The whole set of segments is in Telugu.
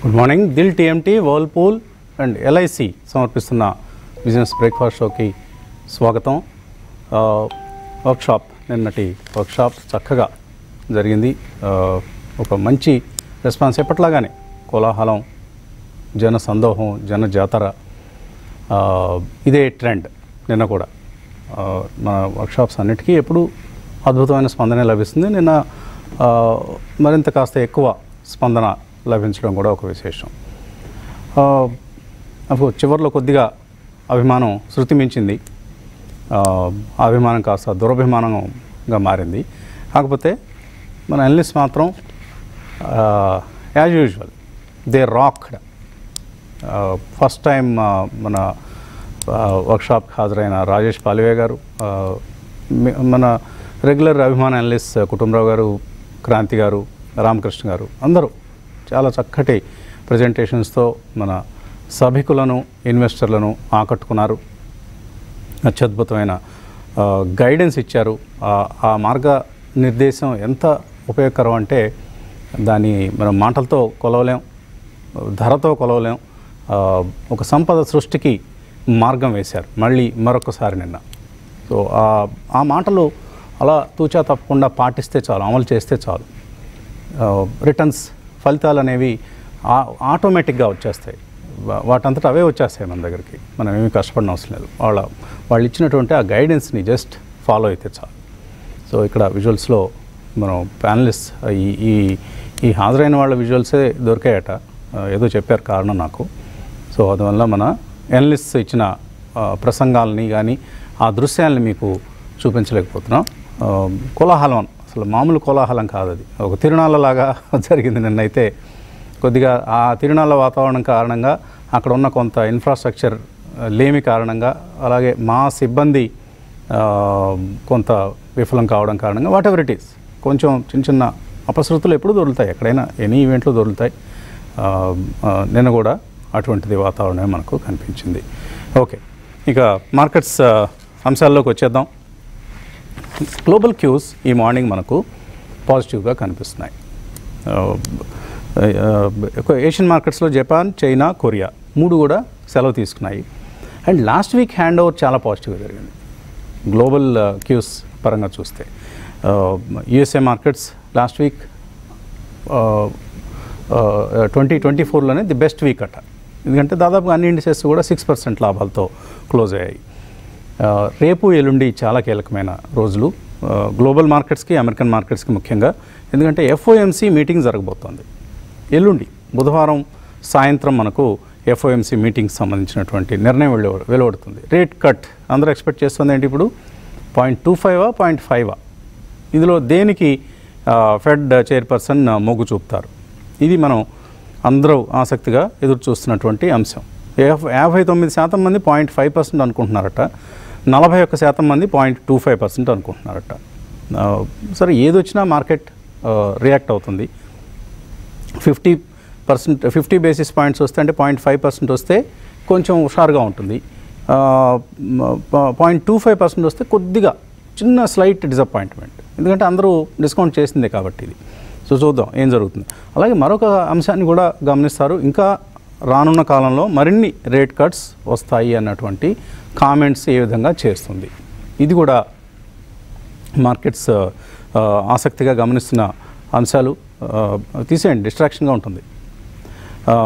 Good morning Dil TMT Whirlpool and LIC సమర్పిస్తున్న బిజినెస్ బ్రేక్ఫాస్ట్ షోకి స్వాగతం ఆ, వర్క్షాప్ నిన్నటి వర్క్షాప్ చక్కగా జరిగింది ఆ, ఒక మంచి రెస్పాన్స్ ఎప్పట్లాగానే కోలాహలం జన సందోహం జన జాతర ఆ, ఇదే ట్రెండ్ నిన్న కూడా ఆ, మన వర్క్షాప్స్ అన్నిటికీ ఎప్పుడు అద్భుతమైన స్పందన లభిస్తుంది నిన్న ఆ, మరింత కాస్త ఎక్కువ స్పందన లభించడం కూడా ఒక విశేషం ఆ, నాకు చివరిలో కొద్దిగా అభిమానం శృతి మించింది ఆ, ఆ అభిమానం కాస్త దురభిమానంగా మారింది కాకపోతే మన ఎన్లిస్ట్ మాత్రం as usual they rocked first time మన వర్క్షాప్కి హాజరైన రాజేష్ పాలివే గారు ఆ, మీ- మన రెగ్యులర్ అభిమాన అనలిస్ట్ కుటుంబరావు గారు క్రాంతి గారు రామకృష్ణ గారు అందరూ చాలా చక్కటి ప్రజెంటేషన్స్తో మన సభికులను ఇన్వెస్టర్లను ఆకట్టుకున్నారు అత్యద్భుతమైన ఆ, గైడెన్స్ ఇచ్చారు ఆ- ఆ మార్గ నిర్దేశం ఎంత ఉపయోగకరం అంటే దాన్ని మనం మాటలతో కొలవలేం ధరతో కొలవలేం ఆ, ఒక సంపద సృష్టికి మార్గం వేశారు మళ్ళీ మరొకసారి నిన్న సో ఆ- ఆ మాటలు అలా తూచా తప్పకుండా పాటిస్తే చాలు అమలు చేస్తే చాలు రిటర్న్స్ ఫలితాలు అనేవి ఆ- ఆటోమేటిక్గా వచ్చేస్తాయి వా- వాటంతటా అవే వచ్చేస్తాయి మన దగ్గరికి మనం ఏమీ కష్టపడిన అవసరం లేదు వాళ్ళ వాళ్ళు ఇచ్చినటువంటి ఆ గైడెన్స్ని జస్ట్ ఫాలో అయితే చాలు సో ఇక్కడ విజువల్స్లో మనం ప్యానలిస్ట్ ఈ ఈ ఈ హాజరైన వాళ్ళ విజువల్సే దొరికాయట ఆ, ఏదో చెప్పారు కారణం నాకు సో అందువల్ల మన ఎనలిస్ట్ ఇచ్చిన ఆ, ప్రసంగాలని కానీ ఆ దృశ్యాలని మీకు చూపించలేకపోతున్నాం ఆ, కోలాహలం అసలు మామూలు కోలాహలం కాదు అది ఒక తిరునాళ్ళలాగా జరిగింది నిన్నైతే కొద్దిగా ఆ తిరునాళ్ళ వాతావరణం కారణంగా అక్కడ ఉన్న కొంత ఇన్ఫ్రాస్ట్రక్చర్ ఆ, లేమి కారణంగా అలాగే మా సిబ్బంది ఆ, కొంత విఫలం కావడం కారణంగా వాట్ ఎవర్ ఇట్ ఈస్ కొంచెం చిన్న చిన్న అపశృతులు ఎప్పుడు దొరుకుతాయి ఎక్కడైనా ఎనీ ఈవెంట్లో దొరుకుతాయి ఆ, ఆ, నిన్న కూడా అటువంటిది వాతావరణమే మనకు కనిపించింది ఓకే ఇక మార్కెట్స్ ఆ, అంశాల్లోకి వచ్చేద్దాం గ్లోబల్ క్యూస్ ఈ మార్నింగ్ మనకు పాజిటివ్గా కనిపిస్తున్నాయి ఆ, ఆ, ఎక్కువ ఏషియన్ మార్కెట్స్లో జపాన్ చైనా కొరియా మూడు కూడా సెలవు తీసుకున్నాయి and last week hand over చాలా పాజిటివ్గా జరిగింది గ్లోబల్ క్యూస్ పరంగా చూస్తే USA markets last week twenty twenty ఫోర్లోనే ది బెస్ట్ వీక్ అట ఎందుకంటే దాదాపుగా అన్ని ఇండిసెస్ కూడా సిక్స్ పర్సెంట్ లాభాలతో క్లోజ్ అయ్యాయి ఆ, రేపు ఎల్లుండి చాలా కీలకమైన రోజులు ఆ, గ్లోబల్ మార్కెట్స్కి అమెరికన్ మార్కెట్స్కి ముఖ్యంగా ఎందుకంటే ఎఫ్ఓఎంసీ మీటింగ్ జరగబోతోంది ఎల్లుండి బుధవారం సాయంత్రం మనకు ఎఫ్ఓఎంసీ మీటింగ్కి సంబంధించినటువంటి నిర్ణయం వెలు వెలువడుతుంది రేట్ కట్ అందరూ ఎక్స్పెక్ట్ చేస్తుంది ఏంటి ఇప్పుడు పాయింట్ టూ ఫైవా పాయింట్ ఫైవా ఇందులో దేనికి ఆ, ఫెడ్ చైర్పర్సన్ ఆ, మొగ్గు చూపుతారు ఇది మనం అందరూ ఆసక్తిగా ఎదురు చూస్తున్నటువంటి అంశం యాభ- యాభై తొమ్మిది శాతం మంది పాయింట్ ఫైవ్ పర్సెంట్ అనుకుంటున్నారట నలభై ఒక్క శాతం మంది పాయింట్ టూ ఫైవ్ పర్సెంట్ అనుకుంటున్నారట ఆ, సరే ఏది వచ్చినా మార్కెట్ రియాక్ట్ అవుతుంది fifty percent fifty basis points వస్తే అంటే పాయింట్ ఫైవ్ పర్సెంట్ వస్తే కొంచెం హుషారుగా ఉంటుంది పాయింట్ టూ ఫైవ్ పర్సెంట్ వస్తే కొద్దిగా చిన్న స్లైట్ డిసప్పాయింట్మెంట్ ఎందుకంటే అందరూ డిస్కౌంట్ చేసిందే కాబట్టి ఇది సో చూద్దాం ఏం జరుగుతుంది అలాగే మరొక అంశాన్ని కూడా గమనిస్తారు ఇంకా రానున్న కాలంలో మరిన్ని రేట్ కట్స్ వస్తాయి అన్నటువంటి కామెంట్స్ ఏ విధంగా చేస్తుంది ఇది కూడా మార్కెట్స్ ఆ, ఆసక్తిగా గమనిస్తున్న అంశాలు ఆ, తీసేయండి డిస్ట్రాక్షన్గా ఉంటుంది ఆ,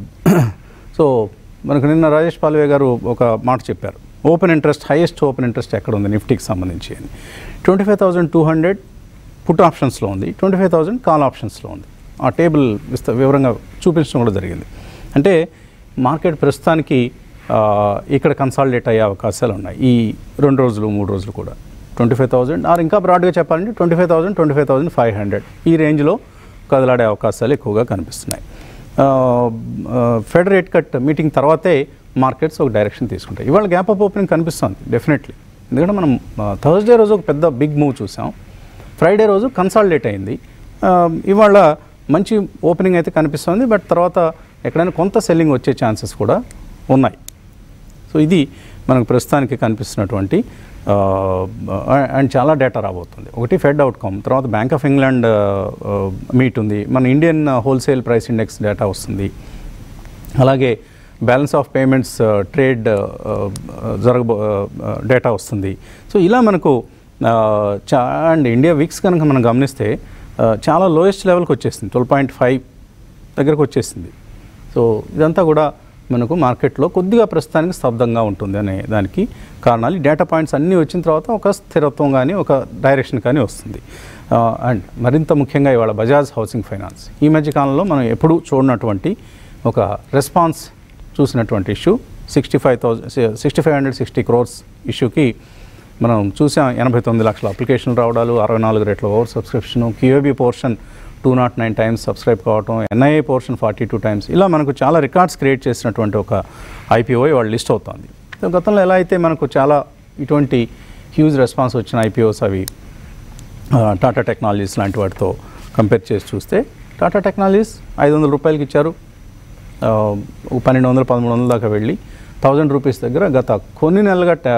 సో మనకు నిన్న రాజేష్ పాల్వే గారు ఒక మాట చెప్పారు open interest highest open interest ఎక్కడ ఉంది నిఫ్టీకి సంబంధించి అని twenty five thousand two hundred put ఆప్షన్స్లో ఉంది ట్వంటీ ఫైవ్ థౌజండ్ కాల్ ఆప్షన్స్లో ఉంది ఆ టేబుల్ విస్త వివరంగా చూపించడం కూడా జరిగింది అంటే మార్కెట్ ప్రస్తుతానికి ఆ, ఇక్కడ కన్సాలిడేట్ అయ్యే అవకాశాలు ఉన్నాయి ఈ రెండు రోజులు మూడు రోజులు కూడా ట్వంటీ ఫైవ్ థౌజండ్ ఆర్ ఇంకా బ్రాడ్గా చెప్పాలంటే twenty five thousand twenty five thousand five hundred ఈ రేంజ్లో కదలాడే అవకాశాలు ఎక్కువగా కనిపిస్తున్నాయి ఆ, ఆ, ఫెడ్ రేట్ కట్ మీటింగ్ తర్వాతే మార్కెట్స్ ఒక డైరెక్షన్ తీసుకుంటాయి ఇవాళ గ్యాప్ అప్ ఓపెనింగ్ కనిపిస్తుంది డెఫినెట్లీ ఎందుకంటే మనం థర్స్డే రోజు ఒక పెద్ద బిగ్ మూవ్ చూసాం ఫ్రైడే రోజు కన్సాలిడేట్ అయింది ఆ, ఇవాళ మంచి ఓపెనింగ్ అయితే కనిపిస్తుంది బట్ తర్వాత ఎక్కడైనా కొంత సెల్లింగ్ వచ్చే ఛాన్సెస్ కూడా ఉన్నాయి సో ఇది మనకు ప్రస్తుతానికి కనిపిస్తున్నటువంటి ఆ, అండ్ చాలా డేటా రాబోతుంది ఒకటి ఫెడ్ అవుట్కమ్ తర్వాత బ్యాంక్ ఆఫ్ ఇంగ్లాండ్ మీట్ ఉంది మన Indian wholesale price index data వస్తుంది అలాగే బ్యాలెన్స్ ఆఫ్ పేమెంట్స్ ట్రేడ్ జరగబో డేటా వస్తుంది సో ఇలా మనకు ఆ, చా అండ్ ఇండియా వీక్స్ కనుక మనం గమనిస్తే ఆ, చాలా లోయెస్ట్ లెవెల్కి వచ్చేసింది ట్వెల్వ్ పాయింట్ ఫైవ్ దగ్గరకు వచ్చేసింది సో ఇదంతా కూడా మనకు మార్కెట్లో కొద్దిగా ప్రస్తుతానికి స్తబ్దంగా ఉంటుంది అనే దానికి కారణాలు ఈ డేటా పాయింట్స్ అన్నీ వచ్చిన తర్వాత ఒక స్థిరత్వం కానీ ఒక డైరెక్షన్ కానీ వస్తుంది ఆ, అండ్ మరింత ముఖ్యంగా ఇవాళ బజాజ్ హౌసింగ్ ఫైనాన్స్ ఈ మధ్య కాలంలో మనం ఎప్పుడూ చూడనటువంటి ఒక రెస్పాన్స్ చూసినటువంటి issue sixty five thousand sixty five hundred sixty crores ఇష్యూకి మనం చూసాం ఎనభై తొమ్మిది లక్షల అప్లికేషన్లు రావడాలు అరవై నాలుగు రేట్ల over subscription QAB portion two naught nine times subscribe కావటం NIA portion forty two times ఇలా మనకు చాలా రికార్డ్స్ క్రియేట్ చేసినటువంటి ఒక ఐపీఓ వాళ్ళు లిస్ట్ అవుతుంది సో గతంలో ఎలా అయితే మనకు చాలా ఇటువంటి హ్యూజ్ రెస్పాన్స్ వచ్చిన ఐపీఓస్ అవి ఆ, టాటా టెక్నాలజీస్ లాంటి వాటితో కంపేర్ చేసి చూస్తే టాటా టెక్నాలజీస్ ఐదు వందల రూపాయలకి ఇచ్చారు ఆ, ఒక పన్నెండు వందలు పదమూడు వందల దాకా వెళ్ళి థౌజండ్ రూపీస్ దగ్గర గత కొన్ని నెలలుగా టా-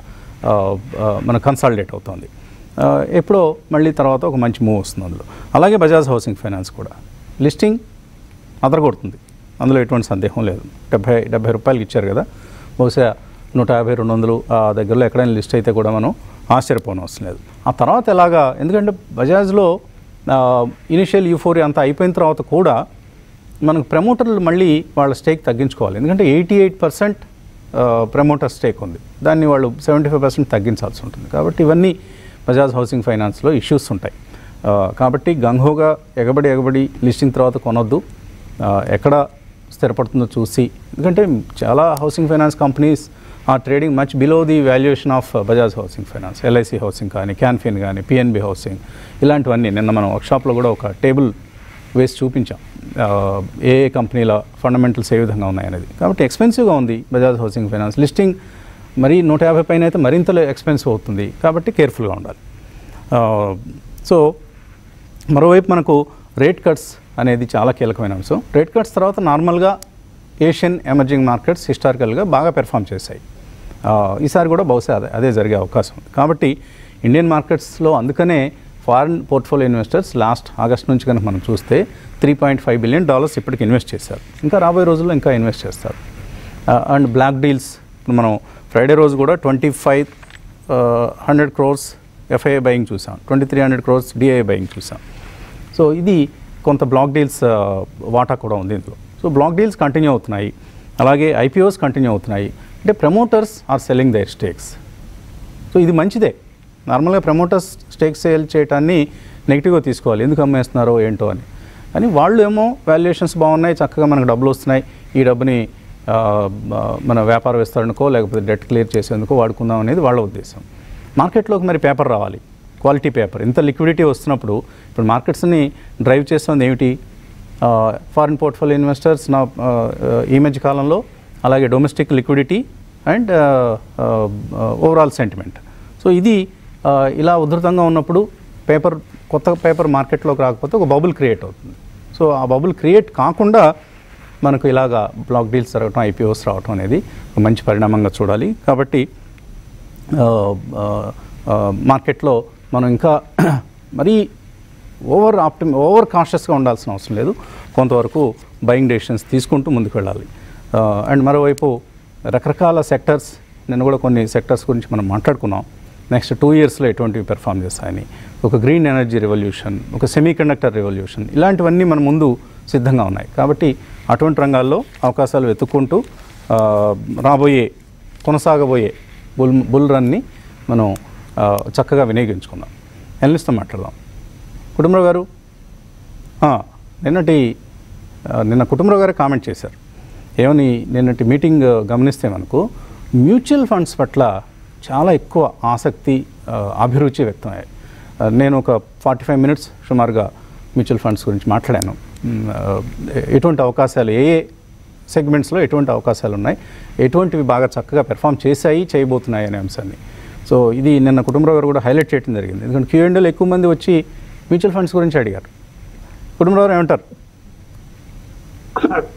ఆ, ఆ, మన కన్సాలిడేట్ అవుతుంది ఆ, ఎప్పుడో మళ్ళీ తర్వాత ఒక మంచి మూవ్ వస్తుంది అందులో అలాగే బజాజ్ హౌసింగ్ ఫైనాన్స్ కూడా లిస్టింగ్ అదరగొడుతుంది అందులో ఎటువంటి సందేహం లేదు డెబ్బై డెబ్బై రూపాయలకి ఇచ్చారు కదా బహుశా నూట యాభై రెండు వందలు ఆ దగ్గరలో ఎక్కడైనా లిస్ట్ అయితే కూడా మనం ఆశ్చర్యపోనవసరం లేదు ఆ తర్వాత ఎలాగా ఎందుకంటే బజాజ్లో ఇనిషియల్ యూఫోరియా అంతా అయిపోయిన తర్వాత కూడా మనకు ప్రమోటర్లు మళ్ళీ వాళ్ళ స్టేక్ తగ్గించుకోవాలి ఎందుకంటే eighty eight percent promoter stake ఉంది దాన్ని వాళ్ళు సెవెంటీ ఫైవ్ పర్సెంట్ తగ్గించాల్సి ఉంటుంది కాబట్టి ఇవన్నీ బజాజ్ హౌసింగ్ ఫైనాన్స్లో ఇష్యూస్ ఉంటాయి ఆ, కాబట్టి గంగోగా ఎగబడి ఎగబడి లిస్టింగ్ తర్వాత కొనొద్దు ఆ, ఎక్కడ స్థిరపడుతుందో చూసి ఎందుకంటే చాలా హౌసింగ్ ఫైనాన్స్ కంపెనీస్ ఆ trading much below the valuation of Bajaj housing finance LIC housing కానీ క్యాన్ఫిన్ కానీ పిఎన్బి హౌసింగ్ ఇలాంటివన్నీ నిన్న మనం వర్క్షాప్లో కూడా ఒక టేబుల్ వేసి చూపించాం ఆ, ఏ ఏ కంపెనీల ఫండమెంటల్స్ ఏ విధంగా ఉన్నాయనేది కాబట్టి ఎక్స్పెన్సివ్గా ఉంది బజాజ్ హౌసింగ్ ఫైనాన్స్ లిస్టింగ్ మరీ నూట యాభై పైన అయితే మరింత ఎక్స్పెన్సివ్ అవుతుంది కాబట్టి కేర్ఫుల్గా ఉండాలి ఆ, సో మరోవైపు మనకు రేట్ కట్స్ అనేది చాలా కీలకమైన అంశం రేట్ కట్స్ తర్వాత నార్మల్గా ఏషియన్ ఎమర్జింగ్ మార్కెట్స్ హిస్టారికల్గా బాగా పెర్ఫామ్ చేశాయి ఆ, ఈసారి కూడా బహుశా అదే అదే జరిగే అవకాశం ఉంది కాబట్టి ఇండియన్ మార్కెట్స్లో అందుకనే foreign portfolio investors last August నుంచి కనుక మనం చూస్తే three point five billion dollars ఇప్పటికి ఇన్వెస్ట్ చేశారు ఇంకా రాబోయే రోజుల్లో ఇంకా ఇన్వెస్ట్ చేస్తారు అండ్ బ్లాక్ డీల్స్ ఇప్పుడు మనం ఫ్రైడే రోజు కూడా twenty five hundred crores FIA buying చూసాం twenty three hundred crores DIA buying చూసాం సో ఇది కొంత బ్లాక్ డీల్స్ ఆ, వాటా కూడా ఉంది ఇందులో సో బ్లాక్ డీల్స్ కంటిన్యూ అవుతున్నాయి అలాగే ఐపీఓస్ కంటిన్యూ అవుతున్నాయి అంటే promoters are selling their stakes so ఇది మంచిదే నార్మల్గా ప్రమోటర్స్ స్టేక్ సేల్ చేయటాన్ని నెగిటివ్గా తీసుకోవాలి ఎందుకు అమ్మేస్తున్నారో ఏంటో అని కానీ వాళ్ళు ఏమో వాల్యుయేషన్స్ బాగున్నాయి చక్కగా మనకు డబ్బులు వస్తున్నాయి ఈ డబ్బుని ఆ, ఆ, మన వ్యాపార విస్తరణకో లేకపోతే డెట్ క్లియర్ చేసేందుకో వాడుకుందాం అనేది వాళ్ళ ఉద్దేశం మార్కెట్లోకి మరి పేపర్ రావాలి క్వాలిటీ పేపర్ ఇంత లిక్విడిటీ వస్తున్నప్పుడు ఇప్పుడు మార్కెట్స్ని డ్రైవ్ చేస్తుంది ఏమిటి ఫారిన్ పోర్ట్ఫోలియో ఇన్వెస్టర్స్ నా ఆ, ఈ మధ్య కాలంలో అలాగే domestic liquidity and overall sentiment so ఇది ఆ, ఇలా ఉధృతంగా ఉన్నప్పుడు పేపర్ కొత్త పేపర్ మార్కెట్లోకి రాకపోతే ఒక బబుల్ క్రియేట్ అవుతుంది సో ఆ బబుల్ క్రియేట్ కాకుండా మనకు ఇలాగా బ్లాక్ డీల్స్ జరగటం ఐపీఓస్ రావటం అనేది ఒక మంచి పరిణామంగా చూడాలి కాబట్టి ఆ, ఆ, ఆ, మార్కెట్లో మనం ఇంకా మరీ ఓవర్ ఆప్టిమ్ ఓవర్ కాన్షియస్గా ఉండాల్సిన అవసరం లేదు కొంతవరకు బయింగ్ డెసిషన్స్ తీసుకుంటూ ముందుకు వెళ్ళాలి ఆ, అండ్ మరోవైపు రకరకాల సెక్టర్స్ నేను కూడా కొన్ని సెక్టర్స్ గురించి మనం మాట్లాడుకున్నాం నెక్స్ట్ టూ ఇయర్స్లో ఎటువంటివి పెర్ఫామ్ చేస్తాయని ఒక గ్రీన్ ఎనర్జీ రెవల్యూషన్ ఒక సెమీ కండక్టర్ రెవల్యూషన్ ఇలాంటివన్నీ మన ముందు సిద్ధంగా ఉన్నాయి కాబట్టి అటువంటి రంగాల్లో అవకాశాలు వెతుక్కుంటూ ఆ, రాబోయే కొనసాగబోయే బుల్ బుల్ రన్ని మనం ఆ, చక్కగా వినియోగించుకుందాం ఎనలిస్ట్తో మాట్లాడదాం కుటుంబరావు గారు ఆ, నిన్నటి ఆ, నిన్న కుటుంబరావు గారు కామెంట్ చేశారు ఏమని నిన్నటి మీటింగ్ ఆ, గమనిస్తే మనకు మ్యూచువల్ ఫండ్స్ పట్ల చాలా ఎక్కువ ఆసక్తి ఆ, అభిరుచి వ్యక్తమయ్యాయి ఆ, నేను ఒక ఫార్టీ ఫైవ్ మినిట్స్ సుమారుగా మ్యూచువల్ ఫండ్స్ గురించి మాట్లాడాను మ్, ఆ, ఎటువంటి అవకాశాలు ఏ ఏ సెగ్మెంట్స్లో ఎటువంటి అవకాశాలు ఉన్నాయి ఎటువంటివి బాగా చక్కగా పెర్ఫామ్ చేశాయి చేయబోతున్నాయి అనే అంశాన్ని సో ఇది నిన్న కుటుంబరావు గారు కూడా హైలైట్ చేయడం జరిగింది ఎందుకంటే క్యూఎండ్లో ఎక్కువ మంది వచ్చి మ్యూచువల్ ఫండ్స్ గురించి అడిగారు కుటుంబరావు గారు ఏమంటారు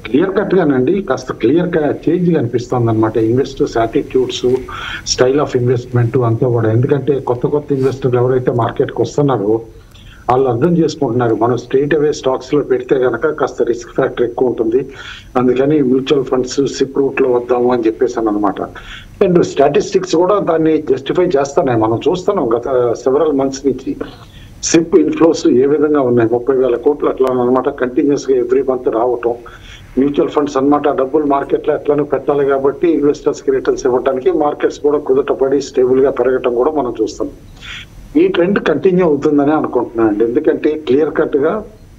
క్లియర్ కట్ గానండి కాస్త క్లియర్ గా చేంజ్ కనిపిస్తుంది అనమాట investors attitudes style of investment అంతా కూడా ఎందుకంటే కొత్త కొత్త ఇన్వెస్టర్లు ఎవరైతే మార్కెట్ కి వస్తున్నారో వాళ్ళు అర్థం చేసుకుంటున్నారు మనం స్ట్రేట్ అవే స్టాక్స్ లో పెడితే గనక కాస్త రిస్క్ ఫ్యాక్టర్ ఎక్కువ ఉంటుంది అందుకని మ్యూచువల్ ఫండ్స్ సిప్ రూట్ లో వద్దాము అని చెప్పేసాను అనమాట అండ్ స్టాటిస్టిక్స్ కూడా దాన్ని జస్టిఫై చేస్తున్నాయి మనం చూస్తున్నాం గత సెవరల్ మంత్స్ నుంచి సిప్ ఇన్ఫ్లోస్ ఏ విధంగా ఉన్నాయి ముప్పై వేల కోట్లు అట్లా అనమాట కంటిన్యూస్ గా ఎవ్రీ మంత్ రావటం మ్యూచువల్ ఫండ్స్ అన్నమాట డబ్బులు మార్కెట్ లో ఎట్లనూ పెట్టాలి కాబట్టి ఇన్వెస్టర్స్ కి రిటర్న్స్ ఇవ్వడానికి మార్కెట్స్ కూడా కుదుటపడి స్టేబుల్ గా పెరగటం కూడా మనం చూస్తాం ఈ ట్రెండ్ కంటిన్యూ అవుతుందని అనుకుంటున్నాను అండి ఎందుకంటే క్లియర్ కట్ గా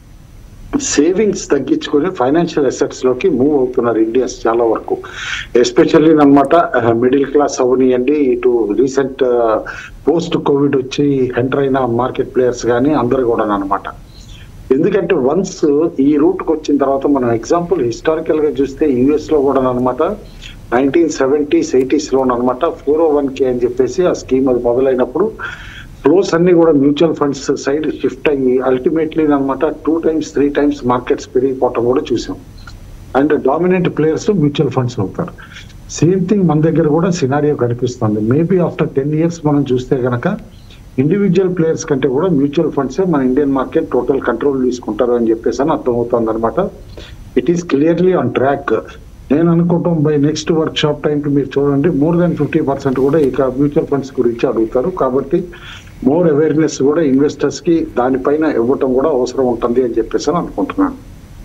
సేవింగ్స్ తగ్గించుకొని ఫైనాన్షియల్ అసెట్స్ లోకి మూవ్ అవుతున్నారు ఇండియన్స్ చాలా వరకు ఎస్పెషల్లీ అనమాట మిడిల్ క్లాస్ అవనియండి ఇటు రీసెంట్ పోస్ట్ కోవిడ్ వచ్చి ఎంటర్ అయిన మార్కెట్ ప్లేయర్స్ కానీ అందరు కూడా అనమాట ఎందుకంటే వన్స్ ఈ రూట్ కి వచ్చిన తర్వాత మనం ఎగ్జాంపుల్ హిస్టారికల్ గా చూస్తే యుఎస్ లో కూడా అనమాట నైన్టీన్ సెవెంటీస్ ఎయిటీస్ లో అనమాట ఫోర్ ఓ వన్ కే అని చెప్పేసి ఆ స్కీమ్ అది మొదలైనప్పుడు ఫ్లోస్ అన్ని కూడా మ్యూచువల్ ఫండ్స్ సైడ్ షిఫ్ట్ అయ్యి అల్టిమేట్లీ అనమాట two times three times markets పెరిగిపోవటం కూడా చూసాం and dominant players mutual funds అవుతారు సేమ్ థింగ్ మన దగ్గర కూడా సినారియో కనిపిస్తుంది మేబీ ఆఫ్టర్ టెన్ ఇయర్స్ మనం చూస్తే గనక ఇండివిజువల్ ప్లేయర్స్ కంటే కూడా మ్యూచువల్ ఫండ్సే మన ఇండియన్ మార్కెట్ టోటల్ కంట్రోల్ తీసుకుంటారు అని చెప్పేసి అని అర్థమవుతుంది అనమాట it is clearly on track నేను అనుకుంటాం బై నెక్స్ట్ వర్క్ షాప్ టైంకి మీరు చూడండి మోర్ దాన్ ఫిఫ్టీ పర్సెంట్ కూడా ఇక మ్యూచువల్ ఫండ్స్ గురించి అడుగుతారు కాబట్టి మోర్ అవేర్నెస్ కూడా ఇన్వెస్టర్స్ కి దానిపైన ఇవ్వటం కూడా అవసరం ఉంటుంది అని చెప్పేసి అని అనుకుంటున్నాను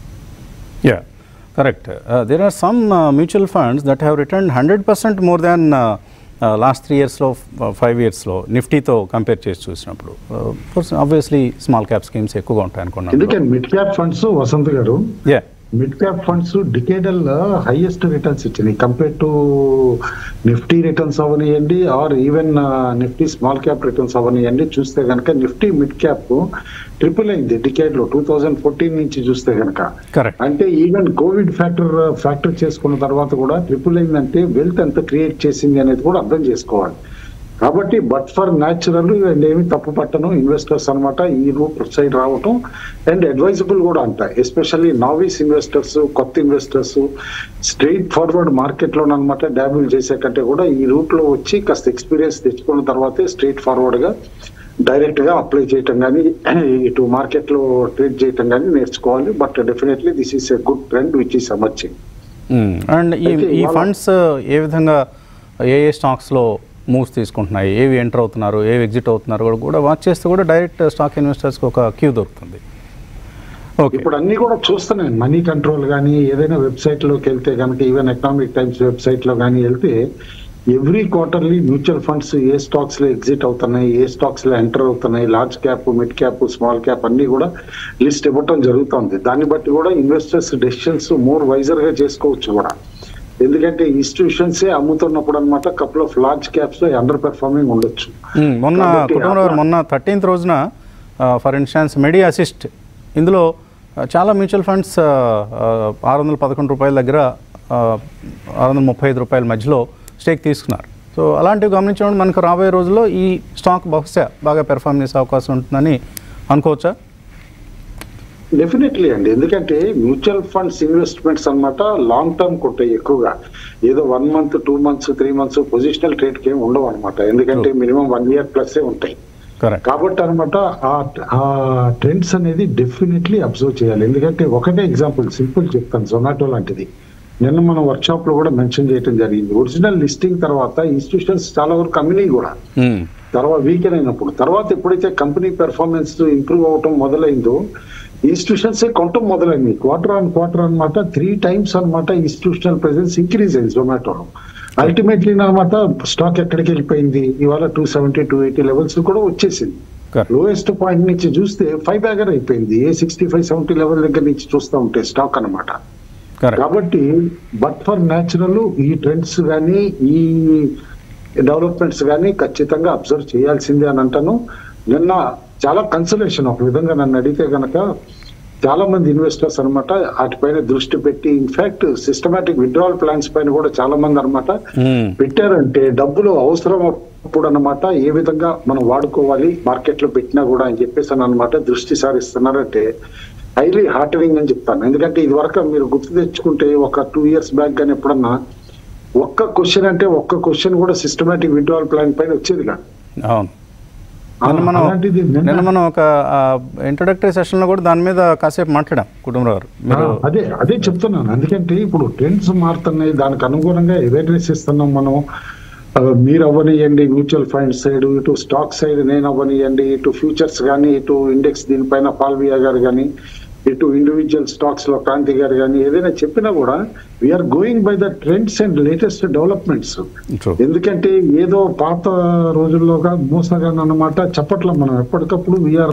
yeah correct there are some mutual funds that have return hundred percent more than last three ఇయర్స్లో ఫైవ్ ఇయర్స్లో నిఫ్టీతో కంపేర్ చేసి చూసినప్పుడు ఆబ్వియస్లీ స్మాల్ క్యాప్ స్కీమ్స్ ఎక్కువగా ఉంటాయి అనుకున్నాను ఎందుకంటే మిడ్ క్యాప్ ఫండ్స్ వసంత్ గారు yeah mid cap funds decadal highest returns ఇచ్చినాయి కంపేర్ టు నిఫ్టీ రిటర్న్స్ అవనియండి or even Nifty small cap returns అవనియండి చూస్తే కనుక నిఫ్టీ మిడ్ క్యాప్ ట్రిపుల్ అయింది డికేడ్ లో టూ థౌజండ్ ఫోర్టీన్ నుంచి చూస్తే కనుక కరెక్ట్ అంటే ఈవెన్ కోవిడ్ ఫ్యాక్టర్ ఫ్యాక్టర్ చేసుకున్న తర్వాత కూడా ట్రిపుల్ అయిందంటే వెల్త్ ఎంత క్రియేట్ చేసింది అనేది కూడా అర్థం చేసుకోవాలి కాబట్టి బట్ ఫర్ న్యాచురల్ అండ్ ఏమి తప్పు పట్టను ఇన్వెస్టర్స్ అన్నమాట ఈ రూట్ సైడ్ రావటం అండ్ అడ్వైజబుల్ కూడా అంట ఎస్పెషల్లీ నావీస్ ఇన్వెస్టర్స్ కొత్త ఇన్వెస్టర్స్ స్ట్రైట్ ఫార్వర్డ్ మార్కెట్ లో అనమాట డాబుల్ చేసే కంటే కూడా ఈ రూట్ లో వచ్చి కాస్త ఎక్స్పీరియన్స్ తెచ్చుకున్న తర్వాతే స్ట్రైట్ ఫార్వర్డ్ గా డైరెక్ట్ గా అప్లై చేయటం కానీ ఇటు మార్కెట్ లో ట్రేడ్ చేయటం కానీ నేర్చుకోవాలి but definitely this is a good trend which is emerging and ఈ అయితే ఈ ఇవాళ- ఫండ్స్ ఏ విధంగా ఏ ఏ స్టాక్స్లో మూవ్స్ తీసుకుంటున్నాయి ఏవి ఎంటర్ అవుతున్నారు ఏవి ఎగ్జిట్ అవుతున్నారు కూడా కూడా వాచ్ చేస్తే కూడా డైరెక్ట్ స్టాక్ ఇన్వెస్టర్స్కి ఒక క్యూ దొరుకుతుంది ఓకే ఇప్పుడు అన్ని కూడా చూస్తున్నాను మనీ కంట్రోల్ కానీ ఏదైనా వెబ్సైట్ లోకి వెళ్తే కనుక ఈవెన్ ఎకనామిక్ టైమ్స్ వెబ్సైట్ లో కానీ వెళ్తే ఎవ్రీ క్వార్టర్లీ మ్యూచువల్ ఫండ్స్ ఏ స్టాక్స్ లో ఎగ్జిట్ అవుతున్నాయి ఏ స్టాక్స్ లో ఎంటర్ అవుతున్నాయి large cap mid cap small cap అన్ని కూడా లిస్ట్ ఇవ్వటం జరుగుతుంది దాన్ని బట్టి కూడా ఇన్వెస్టర్స్ డెసిషన్స్ మోర్ వైజర్ గా చేసుకోవచ్చు కూడా ఎందుకంటే ఇన్స్టిట్యూషన్స్ అమ్ముతున్నప్పుడు అనమాట couple of large caps underperforming ఉండొచ్చు మ్మ్. మొన్న కాబట్టి కుటుంబంలో అట్లా- మొన్న థర్టీన్త్ రోజున ఫర్ ఇన్స్టాన్స్ మెడి అసిస్ట్ ఇందులో ఆ, చాలా మ్యూచువల్ ఫండ్స్ ఆరు వందల పదకొండు రూపాయల దగ్గర ఆ, ఆరు వందల ముప్పై ఐదు రూపాయల మధ్యలో స్టేక్ తీసుకున్నారు సో అలాంటివి గమనించడం మనకు రాబోయే రోజుల్లో ఈ స్టాక్ బహుశా బాగా పెర్ఫామ్ చేసే అవకాశం ఉంటుందని అనుకోవచ్చా డెఫినెట్లీ అండి ఎందుకంటే మ్యూచువల్ ఫండ్స్ ఇన్వెస్ట్మెంట్స్ అన్నమాట లాంగ్ టర్మ్ ఉంటాయి ఎక్కువగా ఏదో one month two months three months positional trade కి ఏమి ఉండవు అనమాట ఎందుకంటే మినిమం వన్ ఇయర్ ప్లస్ ఉంటాయి కరెక్ట్ కాబట్టి అనమాట ఆ ట్రెండ్స్ అనేది డెఫినెట్లీ అబ్జర్వ్ చేయాలి ఎందుకంటే ఒకటే ఎగ్జాంపుల్ సింపుల్ చెప్తాను జొమాటో లాంటిది నిన్న మనం వర్క్ షాప్ లో కూడా మెన్షన్ చేయడం జరిగింది ఒరిజినల్ లిస్టింగ్ తర్వాత ఇన్స్టిట్యూషన్స్ చాలా వరకు అమ్మినాయి కూడా తర్వాత వీకెన్ అయినప్పుడు తర్వాత ఎప్పుడైతే కంపెనీ పెర్ఫార్మెన్స్ ఇంప్రూవ్ అవటం మొదలైందో ఇన్స్టిట్యూషన్స్ కొనటం మొదలైంది క్వార్టర్ ఆన్ క్వార్టర్ అన్నమాట త్రీ టైమ్స్ అన్నమాట ఇన్స్టిట్యూషనల్ ప్రెసెన్స్ ఇంక్రీజ్ అయింది జొమాటోలో అల్టిమేట్లీ అనమాట స్టాక్ ఎక్కడికి వెళ్ళిపోయింది ఇవాళ two seventy two eighty levels కూడా వచ్చేసింది కరెక్ట్ లోయెస్ట్ పాయింట్ నుంచి చూస్తే ఫైవ్ బ్యాగర్ అయిపోయింది ఏ సిక్స్టీ ఫైవ్ సెవెంటీ లెవెల్ దగ్గర నుంచి చూస్తూ ఉంటే స్టాక్ అన్నమాట కరెక్ట్ కాబట్టి బట్ ఫర్ న్యాచురల్ ఈ ట్రెండ్స్ కానీ ఈ డెవలప్మెంట్స్ కానీ ఖచ్చితంగా అబ్జర్వ్ చేయాల్సిందే అని అంటాను నిన్న చాలా కన్సలేషన్ ఒక విధంగా నన్ను అడిగితే గనక చాలా మంది ఇన్వెస్టర్స్ అన్నమాట వాటిపైన దృష్టి పెట్టి ఇన్ఫాక్ట్ సిస్టమేటిక్ విత్డ్రావల్ ప్లాన్స్ పైన కూడా చాలా మంది అన్నమాట పెట్టారంటే డబ్బులు అవసరం అప్పుడు అన్నమాట ఏ విధంగా మనం వాడుకోవాలి మార్కెట్ లో పెట్టినా కూడా అని చెప్పేసి అని అనమాట దృష్టి సారిస్తున్నారంటే హైలీ హార్టనింగ్ అని చెప్తాను ఎందుకంటే ఇది వరకు మీరు గుర్తు తెచ్చుకుంటే ఒక టూ ఇయర్స్ బ్యాక్ కానీ ఎప్పుడన్నా ఒక్క క్వశ్చన్ అంటే ఒక్క క్వశ్చన్ కూడా సిస్టమేటిక్ విడ్రావల్ ప్లాన్ పైన వచ్చేది కాదు అవును నిన్న మనం అలాంటిది నిన్న- నిన్న మనం ఒక ఇంట్రొడక్టరీ సెషన్లో కూడా దాని మీద కాసేపు మాట్లాడాం కుటుంబరావు గారు మీరు ఆ, అదే అదే చెప్తున్నాను ఎందుకంటే ఇప్పుడు ట్రెండ్స్ మారుతున్నాయి దానికి అనుగుణంగా అవేర్నెస్ ఇస్తున్నాం మనం ఆ, మీరు అవ్వనియండి మ్యూచువల్ ఫండ్ సైడ్ ఇటు స్టాక్ సైడ్ నేను అవ్వనియండి ఇటు ఫ్యూచర్స్ కానీ ఇటు ఇండెక్స్ దీనిపైన పాల్వియా గారు కానీ ఇటు ఇండివిజువల్ స్టాక్స్ లో క్రాంతి గారు కానీ ఏదైనా చెప్పినా కూడా we're going by the trends and latest developments True. ఎందుకంటే ఏదో పాత రోజుల్లోగా మోసగాను అన్నమాట చెప్పట్ల మనం ఎప్పటికప్పుడు వీఆర్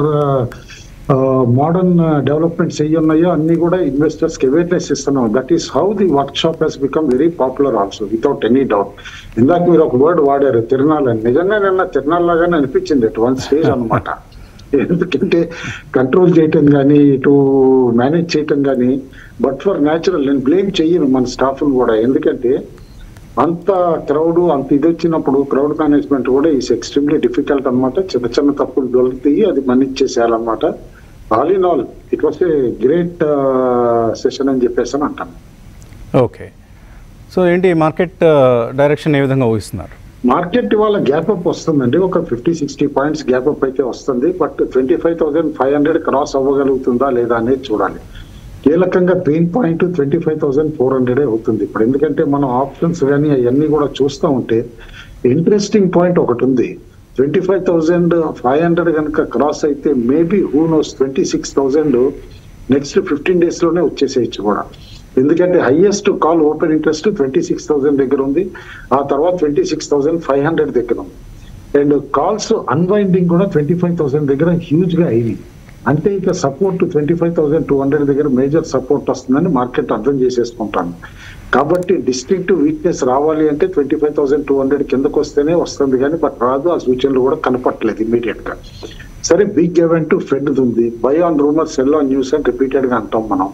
మోడర్న్ డెవలప్మెంట్స్ ఏ ఉన్నాయో అన్ని కూడా ఇన్వెస్టర్స్ కి అవేర్నెస్ ఇస్తున్నాం that is how the workshop has become very popular also without any doubt ఇందాక మీరు ఒక వర్డ్ వాడారు తిరునాళ్ళు అని నిజంగా నిన్న తిరునాళ్ళు లాగానే అనిపించింది అటు వన్ స్టేజ్ అనమాట ఎందుకంటే కంట్రోల్ చేయటం కానీ ఇటు మేనేజ్ చేయటం కానీ బట్ ఫర్ న్యాచురల్ నేను బ్లేమ్ చెయ్యను మన స్టాఫ్ కూడా ఎందుకంటే అంత క్రౌడ్ అంత ఇది వచ్చినప్పుడు క్రౌడ్ మేనేజ్మెంట్ కూడా ఈస్ ఎక్స్ట్రీమ్లీ డిఫికల్ట్ అన్నమాట చిన్న చిన్న తప్పులు దొరుకుతాయి అది మన్నిచ్చేసేయాలన్నమాట all in all it was a great session అని చెప్పేసి అని అంటాను ఓకే సో ఏంటి మార్కెట్ డైరెక్షన్ ఏ విధంగా ఊహిస్తున్నారు మార్కెట్ ఇవాళ గ్యాప్ అప్ వస్తుందండి ఒక fifty sixty points gap up అయితే వస్తుంది but twenty five thousand five hundred cross అవ్వగలుగుతుందా లేదా అనేది చూడాలి కీలకంగా pain point twenty five thousand four hundred అవుతుంది ఇప్పుడు ఎందుకంటే మనం ఆప్షన్స్ కానీ అవన్నీ కూడా చూస్తూ ఉంటే ఇంట్రెస్టింగ్ పాయింట్ ఒకటి ఉంది twenty five thousand five hundred కనుక క్రాస్ అయితే maybe who knows twenty six thousand next fifteen days లోనే వచ్చేసేయచ్చు కూడా ఎందుకంటే highest call open interest twenty six thousand దగ్గర ఉంది ఆ తర్వాత twenty six thousand five hundred దగ్గర ఉంది అండ్ కాల్స్ అన్వైండింగ్ కూడా ట్వంటీ ఫైవ్ థౌసండ్ దగ్గర హ్యూజ్ గా అయింది అంటే ఇక support twenty five thousand two hundred దగ్గర మేజర్ సపోర్ట్ వస్తుందని మార్కెట్ అర్థం చేసేసుకుంటాను కాబట్టి డిస్ట్రిక్ట్ వీక్నెస్ రావాలి అంటే twenty five thousand two hundred కిందకు వస్తేనే వస్తుంది కానీ బట్ రాదు ఆ సూచనలు కూడా కనపట్లేదు ఇమీడియట్ గా సరే బిగ్ ఈవెంట్ ఫెడ్ ఉంది buy on rumour sell on news అని రిపీటెడ్ గా అంటాం మనం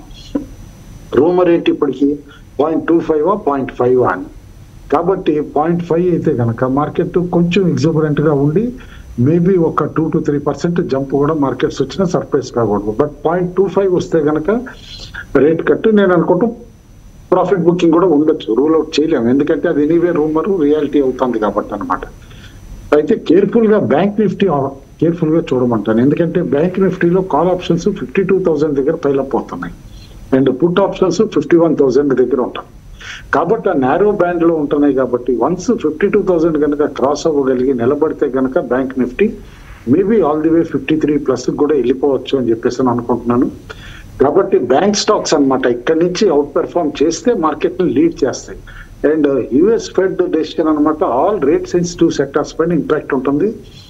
రూమర్ ఏంటి ఇప్పటికి point two five point five అని కాబట్టి పాయింట్ ఫైవ్ అయితే కనుక మార్కెట్ కొంచెం ఎగ్జబరెంట్ గా ఉండి మేబీ ఒక two to three percent jump కూడా మార్కెట్స్ వచ్చినా సర్ప్రైజ్ కాకూడదు బట్ పాయింట్ టూ ఫైవ్ వస్తే కనుక రేట్ కట్ నేను అనుకుంటూ ప్రాఫిట్ బుకింగ్ కూడా ఉండొచ్చు రూల్ అవుట్ చేయలేము ఎందుకంటే అది ఎనీవే రూమర్ రియాలిటీ అవుతుంది కాబట్టి అనమాట అయితే కేర్ఫుల్ గా బ్యాంక్ నిఫ్టీ కేర్ఫుల్ గా చూడమంటాను ఎందుకంటే బ్యాంక్ నిఫ్టీలో call options fifty two thousand దగ్గర పైలప్ అవుతున్నాయి and put options fifty one thousand దగ్గర ఉంటాయి కాబట్టి ఆ నారో బ్యాండ్ లో ఉంటున్నాయి కాబట్టి వన్స్ ఫిఫ్టీ టూ థౌసండ్ కనుక క్రాస్ అవ్వగలిగి నిలబడితే కనుక bank Nifty maybe all the way fifty three plus కూడా వెళ్ళిపోవచ్చు అని చెప్పేసి నేను అనుకుంటున్నాను కాబట్టి బ్యాంక్ స్టాక్స్ అన్నమాట ఇక్కడ నుంచి అవుట్ పెర్ఫార్మ్ చేస్తే మార్కెట్ ని లీడ్ చేస్తాయి అండ్ యుఎస్ ఫెడ్ డెసిషన్ అన్నమాట ఆల్ రేట్ సెన్సిటివ్ సెక్టర్స్ పైన ఇంపాక్ట్ ఉంటుంది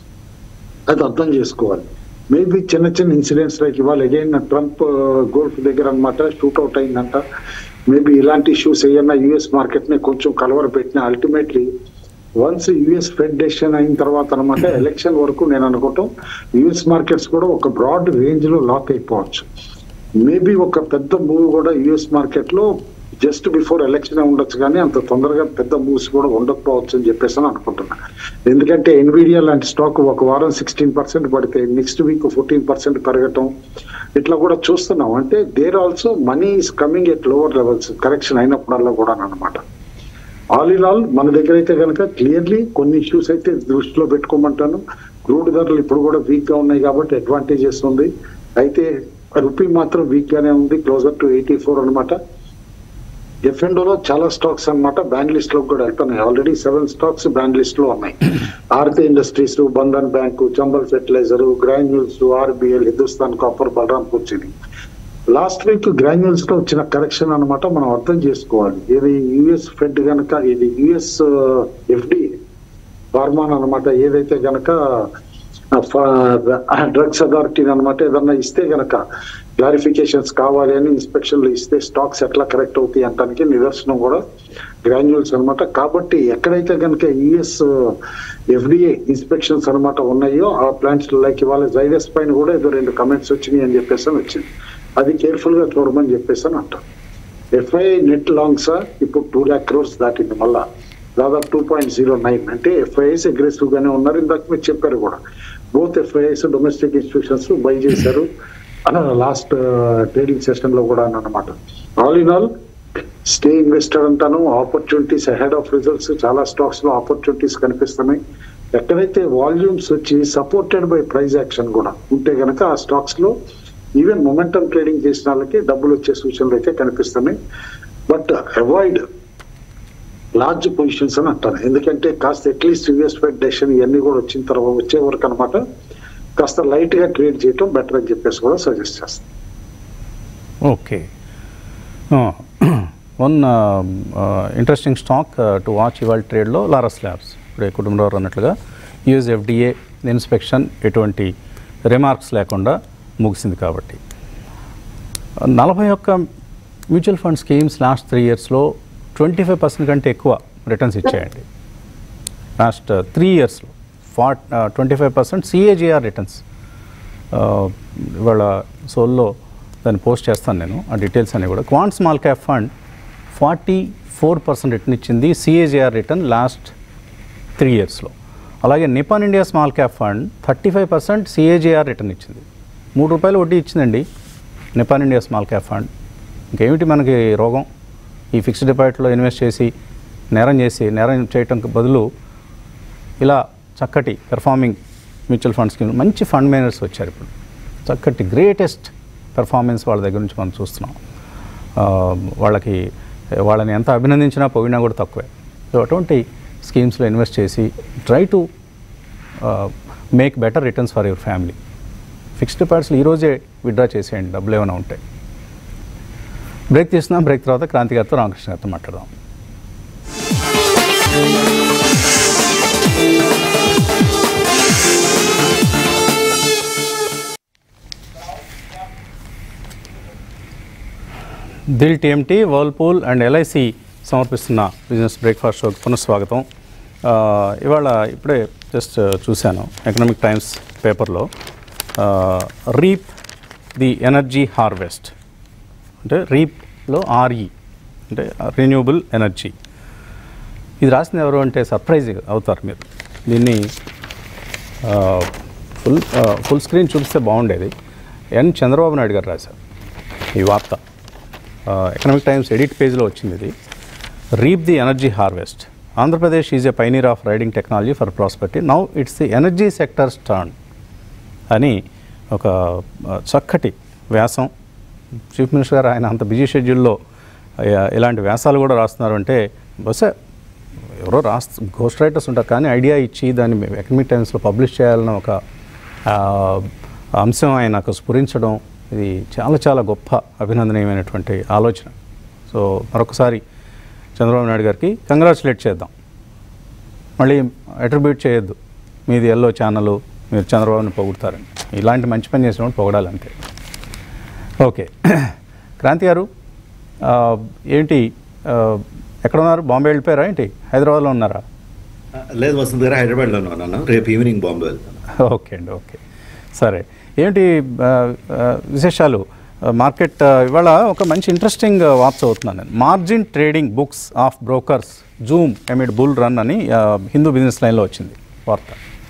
అది అర్థం చేసుకోవాలి మేబీ చిన్న చిన్న ఇన్సిడెంట్స్ లైక్ ఇవాళ అగైన్ ట్రంప్ గోల్ఫ్ దగ్గర అనమాట షూట్అవుట్ అయిందంట మేబీ ఇలాంటి ఇష్యూస్ ఏమన్నా యుఎస్ మార్కెట్ ని కొంచెం కలవర పెట్టిన ultimately once US Fed decision అయిన తర్వాత అనమాట ఎలక్షన్ వరకు నేను అనుకుంటాం యుఎస్ మార్కెట్స్ కూడా ఒక బ్రాడ్ రేంజ్ లో లాక్ అయిపోవచ్చు మేబీ ఒక పెద్ద మూవ్ కూడా యుఎస్ మార్కెట్ లో జస్ట్ బిఫోర్ ఎలక్షన్ ఉండొచ్చు కానీ అంత తొందరగా పెద్ద మూవ్స్ కూడా ఉండకపోవచ్చు అని చెప్పేసి అని అనుకుంటున్నా ఎందుకంటే ఎన్విడియా లాంటి స్టాక్ ఒక వారం సిక్స్టీన్ పర్సెంట్ పడితే నెక్స్ట్ వీక్ ఫోర్టీన్ పర్సెంట్ పెరగటం ఇట్లా కూడా చూస్తున్నాం అంటే there also money is coming at lower levels correction అయినప్పుడల్లా కూడా అనమాట ఆల్ ఇన్ ఆల్ మన దగ్గర అయితే కనుక క్లియర్లీ కొన్ని ఇష్యూస్ అయితే దృష్టిలో పెట్టుకోమంటాను క్రూడ్ ధరలు ఇప్పుడు కూడా వీక్ గా ఉన్నాయి కాబట్టి అడ్వాంటేజెస్ ఉంది అయితే రూపీ మాత్రం వీక్ గానే ఉంది క్లోజర్ టు ఎయిటీ ఫోర్ అనమాట లో చాలా స్టాక్స్ అన్నమాట బ్యాన్ లిస్ట్ లో కూడా వెళ్తున్నాయి already seven stocks ban list లో ఉన్నాయి Aarti Industries Bandhan bank Chambal fertiliser Granules RBL Hindustan Copper Balram కూర్చుని లాస్ట్ వీక్ గ్రాన్యూల్స్ లో వచ్చిన కరెక్షన్ అన్నమాట మనం అర్థం చేసుకోవాలి ఇది యుఎస్ ఫెడ్ గనక ఇది యుఎస్ ఎఫ్డి ఫార్మాన్ అన్నమాట ఏదైతే గనక డ్రగ్స్ అథారిటీ అన్నమాట ఏదన్నా ఇస్తే గనక క్లారిఫికేషన్స్ కావాలి అని ఇన్స్పెక్షన్లు ఇస్తే స్టాక్స్ ఎట్లా కరెక్ట్ అవుతాయి అంటానికి నిదర్శనం కూడా గ్రాన్యూల్స్ అన్నమాట కాబట్టి ఎక్కడైతే కనుక యుఎస్ ఎఫ్డిఏ ఇన్స్పెక్షన్స్ అన్నమాట ఉన్నాయో ఆ ప్లాంట్స్ లైక్ ఇవాళ జైడస్ పైన కూడా ఏదో రెండు కమెంట్స్ వచ్చినాయి అని చెప్పేసి అని వచ్చింది అది కేర్ఫుల్ గా చూడమని చెప్పేసి అని అంటాం ఎఫ్ఐ నెట్ లాంగ్స్ ఇప్పుడు టూ ల్యాక్ క్రోర్స్ దాటింది మళ్ళా దాదాపు టూ పాయింట్ జీరో నైన్ అంటే ఎఫ్ఐఎస్ అగ్రెసివ్ గానే ఉన్నారు ఇందాక మీరు చెప్పారు కూడా both FIs domestic institutions buy చేశారు లాస్ట్ ట్రేడింగ్ సెషన్ లో కూడా అన్నమాట all in all stay invested అంటాను ఆపర్చునిటీస్ అహెడ్ ఆఫ్ రిజల్ట్స్ చాలా స్టాక్స్ లో ఆపర్చునిటీస్ కనిపిస్తున్నాయి ఎక్కడైతే వాల్యూమ్స్ వచ్చి సపోర్టెడ్ బై ప్రైస్ యాక్షన్ కూడా ఉంటే గనక ఆ స్టాక్స్ లో ఈవెన్ మొమెంటం ట్రేడింగ్ చేసిన వాళ్ళకి డబ్బులు వచ్చే సూచనలు అయితే కనిపిస్తున్నాయి బట్ అవాయిడ్ లార్జ్ పొజిషన్స్ అని అంటాను ఎందుకంటే కాస్త అట్లీస్ట్ ఇన్వెస్ట్మెంట్ డెసిషన్ ఇవన్నీ కూడా వచ్చిన తర్వాత వచ్చే వరకు అనమాట కాస్త లైట్ గా ట్రేడ్ చేయటం బెటర్ అని చెప్పేసి కూడా సజెస్ట్ చేస్తాను okay one interesting stock to watch ఇవాళ ట్రేడ్లో లారస్ ల్యాబ్స్ ఇప్పుడే కుటుంబంలో అన్నట్లుగా యూఎస్ ఎఫ్డిఏ ఇన్స్పెక్షన్ ఎటువంటి రిమార్క్స్ లేకుండా ముగిసింది కాబట్టి నలభై ఒక్క mutual fund schemes last three ఇయర్స్లో ట్వంటీ ఫైవ్ పర్సెంట్ కంటే ఎక్కువ రిటర్న్స్ ఇచ్చాయండి లాస్ట్ త్రీ ఇయర్స్లో ఫార్ట్ twenty five percent CAGR returns ఇవాళ సోల్లో దాన్ని పోస్ట్ చేస్తాను నేను ఆ డీటెయిల్స్ అన్ని కూడా Quant small cap fund forty four percent return ఇచ్చింది సిఏజిఆర్ రిటర్న్ లాస్ట్ త్రీ ఇయర్స్లో అలాగే Nippon India small cap fund thirty five percent CAGR return ఇచ్చింది మూడు రూపాయలు వడ్డీ ఇచ్చిందండి Nippon India small cap fund ఇంకేమిటి మనకి రోగం ఈ ఫిక్స్డ్ డిపాజిట్లో ఇన్వెస్ట్ చేసి నేరం చేసి నేరం చేయటం బదులు ఇలా చక్కటి పెర్ఫార్మింగ్ మ్యూచువల్ ఫండ్ స్కీమ్ మంచి ఫండ్ మేనేజర్స్ వచ్చారు ఇప్పుడు చక్కటి గ్రేటెస్ట్ పెర్ఫార్మెన్స్ వాళ్ళ దగ్గర నుంచి మనం చూస్తున్నాం ఆ, వాళ్ళకి వాళ్ళని ఎంత అభినందించినా పొగిడినా కూడా తక్కువే సో అటువంటి స్కీమ్స్లో ఇన్వెస్ట్ చేసి try to make better returns for your family fixed డిపాజిట్స్లో ఈరోజే విత్డ్రా చేసేయండి డబ్బులు ఏమైనా ఉంటాయి బ్రేక్ తీస్తున్నాం బ్రేక్ తర్వాత క్రాంతి గారితో రామకృష్ణ గారితో మాట్లాడదాం Dil TMT Whirlpool and LIC సమర్పిస్తున్న బిజినెస్ బ్రేక్ఫాస్ట్ షోకి పునఃస్వాగతం ఆ, ఇవాళ ఇప్పుడే జస్ట్ చూశాను ఎకనామిక్ టైమ్స్ పేపర్లో రీప్ ది ఎనర్జీ హార్వెస్ట్ అంటే రీప్లో ఆర్ఈ అంటే రెన్యూబుల్ ఎనర్జీ ఇది రాసింది ఎవరు అంటే సర్ప్రైజ్ అవుతారు మీరు దీన్ని ఫుల్ ఫుల్ స్క్రీన్ చూపిస్తే బాగుండేది ఎన్ చంద్రబాబు నాయుడు గారు రాశారు ఈ వార్త ఎకనామిక్ టైమ్స్ ఎడిట్ పేజ్లో వచ్చింది ఇది reap the energy harvest Andhra Pradesh is a pioneer of riding technology for ప్రాస్పెక్టీ now it's the energy sectors turn అని ఒక ఆ, చక్కటి వ్యాసం చీఫ్ మినిస్టర్ గారు ఆయన అంత బిజీ షెడ్యూల్లో ఆ, ఇలాంటి వ్యాసాలు కూడా రాస్తున్నారు అంటే బహుశా ఎవరో రాస్ గోస్ట్ రైటర్స్ ఉంటారు కానీ ఐడియా ఇచ్చి దాన్ని ఎకనమిక్ టైమ్స్లో పబ్లిష్ చేయాలన్న ఒక ఆ, అంశం ఆయనకు స్ఫురించడం ఇది చాలా చాలా గొప్ప అభినందనీయమైనటువంటి ఆలోచన సో మరొకసారి చంద్రబాబు నాయుడు గారికి కంగ్రాచులేట్ చేద్దాం మళ్ళీ అట్రిబ్యూట్ చేయొద్దు మీది ఎల్లో ఛానల్ మీరు చంద్రబాబుని పొగుడతారని ఇలాంటి మంచి పని చేసినప్పుడు పొగడాలి అంతే ఓకే క్రాంతి గారు ఆ, ఏంటి ఆ, ఎక్కడ ఉన్నారు బాంబే వెళ్ళిపోయారా ఏంటి హైదరాబాద్లో ఉన్నారా లేదు వసంత్ గారు హైదరాబాద్లోనే ఉన్నాను రేపు ఈవినింగ్ బాంబే వెళ్తాను ఓకే అండి ఓకే సరే ఏంటి ఆ, ఆ, విశేషాలు ఆ, మార్కెట్ ఆ, ఇవాళ ఒక మంచి ఇంట్రెస్టింగ్ ఆ, వార్త చదువుతున్నాను నేను margin trading books of brokers zoom amid bull run అని ఆ, హిందూ బిజినెస్ లైన్లో వచ్చింది వార్త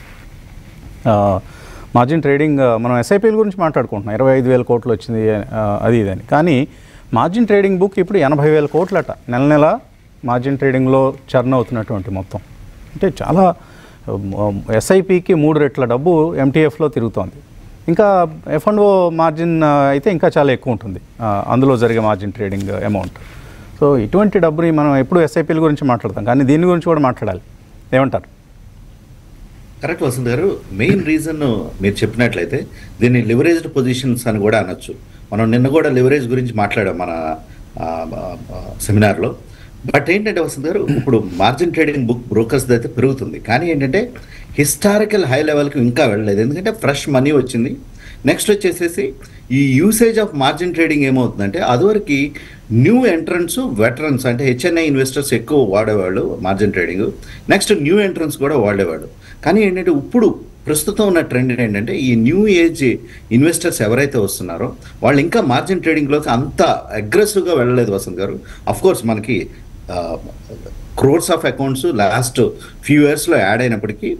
ఆ, మార్జిన్ ట్రేడింగ్ ఆ, మనం ఎస్ఐపీల గురించి మాట్లాడుకుంటున్నాం ఇరవై ఐదు వేల కోట్లు వచ్చింది ఆ, అది ఇది అని కానీ మార్జిన్ ట్రేడింగ్ బుక్ ఇప్పుడు ఎనభై వేల కోట్లట నెల నెల మార్జిన్ ట్రేడింగ్లో చర్న్ అవుతున్నటువంటి మొత్తం అంటే చాలా ఎస్ఐపికి మూడు రెట్ల డబ్బు ఎంటీఎఫ్లో తిరుగుతోంది ఇంకా ఎఫ్ అండ్ ఓ మార్జిన్ ఆ, అయితే ఇంకా చాలా ఎక్కువ ఉంటుంది ఆ, అందులో జరిగే మార్జిన్ ట్రేడింగ్ అమౌంట్ సో ఇటువంటి డబ్బుని మనం ఎప్పుడు ఎస్ఐపీల గురించి మాట్లాడతాం కానీ దీని గురించి కూడా మాట్లాడాలి ఏమంటారు కరెక్ట్ వసంత్ గారు మెయిన్ రీజన్ మీరు చెప్పినట్లయితే దీన్ని లివరేజ్డ్ పొజిషన్స్ అని కూడా అనొచ్చు మనం నిన్న కూడా లివరేజ్ గురించి మాట్లాడాం మన ఆ, ఆ, సెమినార్లో బట్ ఏంటంటే వసంత్ గారు ఇప్పుడు మార్జిన్ ట్రేడింగ్ బుక్ బ్రోకర్స్ అయితే పెరుగుతుంది కానీ ఏంటంటే హిస్టారికల్ హై లెవెల్కి ఇంకా వెళ్ళలేదు ఎందుకంటే ఫ్రెష్ మనీ వచ్చింది నెక్స్ట్ వచ్చేసేసి ఈ యూసేజ్ ఆఫ్ మార్జిన్ ట్రేడింగ్ ఏమవుతుందంటే అదివరకు న్యూ ఎంట్రన్స్ వెటరన్స్ అంటే హెచ్ఎన్ఐ ఇన్వెస్టర్స్ ఎక్కువ వాడేవాళ్ళు margin trading next new entrants కూడా వాడేవాడు కానీ ఏంటంటే ఇప్పుడు ప్రస్తుతం ఉన్న ట్రెండ్ ఏంటంటే ఈ న్యూ ఏజ్ ఇన్వెస్టర్స్ ఎవరైతే వస్తున్నారో వాళ్ళు ఇంకా మార్జిన్ ట్రేడింగ్లోకి అంత అగ్రెసివ్గా వెళ్ళలేదు వసంత్ గారు అఫ్ కోర్స్ మనకి crores of accounts last few ఇయర్స్లో యాడ్ అయినప్పటికీ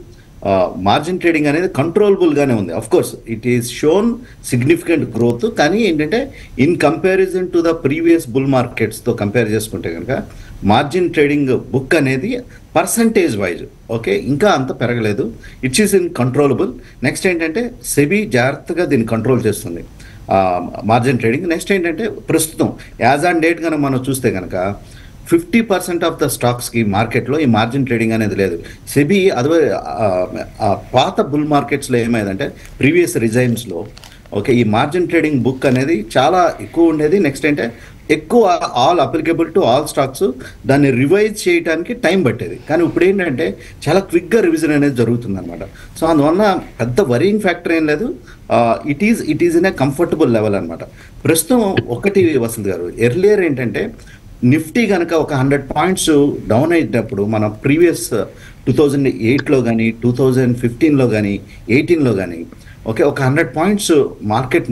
మార్జిన్ ట్రేడింగ్ అనేది కంట్రోలబుల్గానే ఉంది of course it is shown significant growth కానీ ఏంటంటే in comparison to the previous bull మార్కెట్స్తో కంపేర్ చేసుకుంటే కనుక మార్జిన్ ట్రేడింగ్ బుక్ అనేది పర్సంటేజ్ వైజ్ ఓకే ఇంకా అంత పెరగలేదు it's is in controllable next ఏంటంటే సెబీ జాగ్రత్తగా దీన్ని కంట్రోల్ చేస్తుంది మార్జిన్ ట్రేడింగ్ నెక్స్ట్ ఏంటంటే ప్రస్తుతం యాజ్ ఆన్ డేట్ కనుక మనం చూస్తే కనుక ఫిఫ్టీ పర్సెంట్ ఆఫ్ ద స్టాక్స్కి మార్కెట్లో ఈ మార్జిన్ ట్రేడింగ్ అనేది లేదు సెబీ అదే ఆ పాత బుల్ మార్కెట్స్లో ఏమైందంటే ప్రీవియస్ రిజైన్స్లో ఓకే ఈ మార్జిన్ ట్రేడింగ్ బుక్ అనేది చాలా ఎక్కువ ఉండేది నెక్స్ట్ ఏంటంటే ఎక్కువ all applicable to all stocks దాన్ని రివైజ్ చేయడానికి టైం పట్టేది కానీ ఇప్పుడు ఏంటంటే చాలా క్విక్గా రివిజన్ అనేది జరుగుతుంది అనమాట సో అందువల్ల పెద్ద వరింగ్ ఫ్యాక్టర్ ఏం లేదు it is it is in a comfortable level అనమాట ప్రస్తుతం ఒకటి వసంత్ గారు ఎర్లియర్ ఏంటంటే నిఫ్టీ కనుక ఒక హండ్రెడ్ పాయింట్స్ డౌన్ అయ్యేటప్పుడు మన ప్రీవియస్ టూ థౌజండ్ ఎయిట్లో కానీ టూ థౌజండ్ ఫిఫ్టీన్లో కానీ ఎయిటీన్లో కానీ ఓకే ఒక హండ్రెడ్ పాయింట్స్ మార్కెట్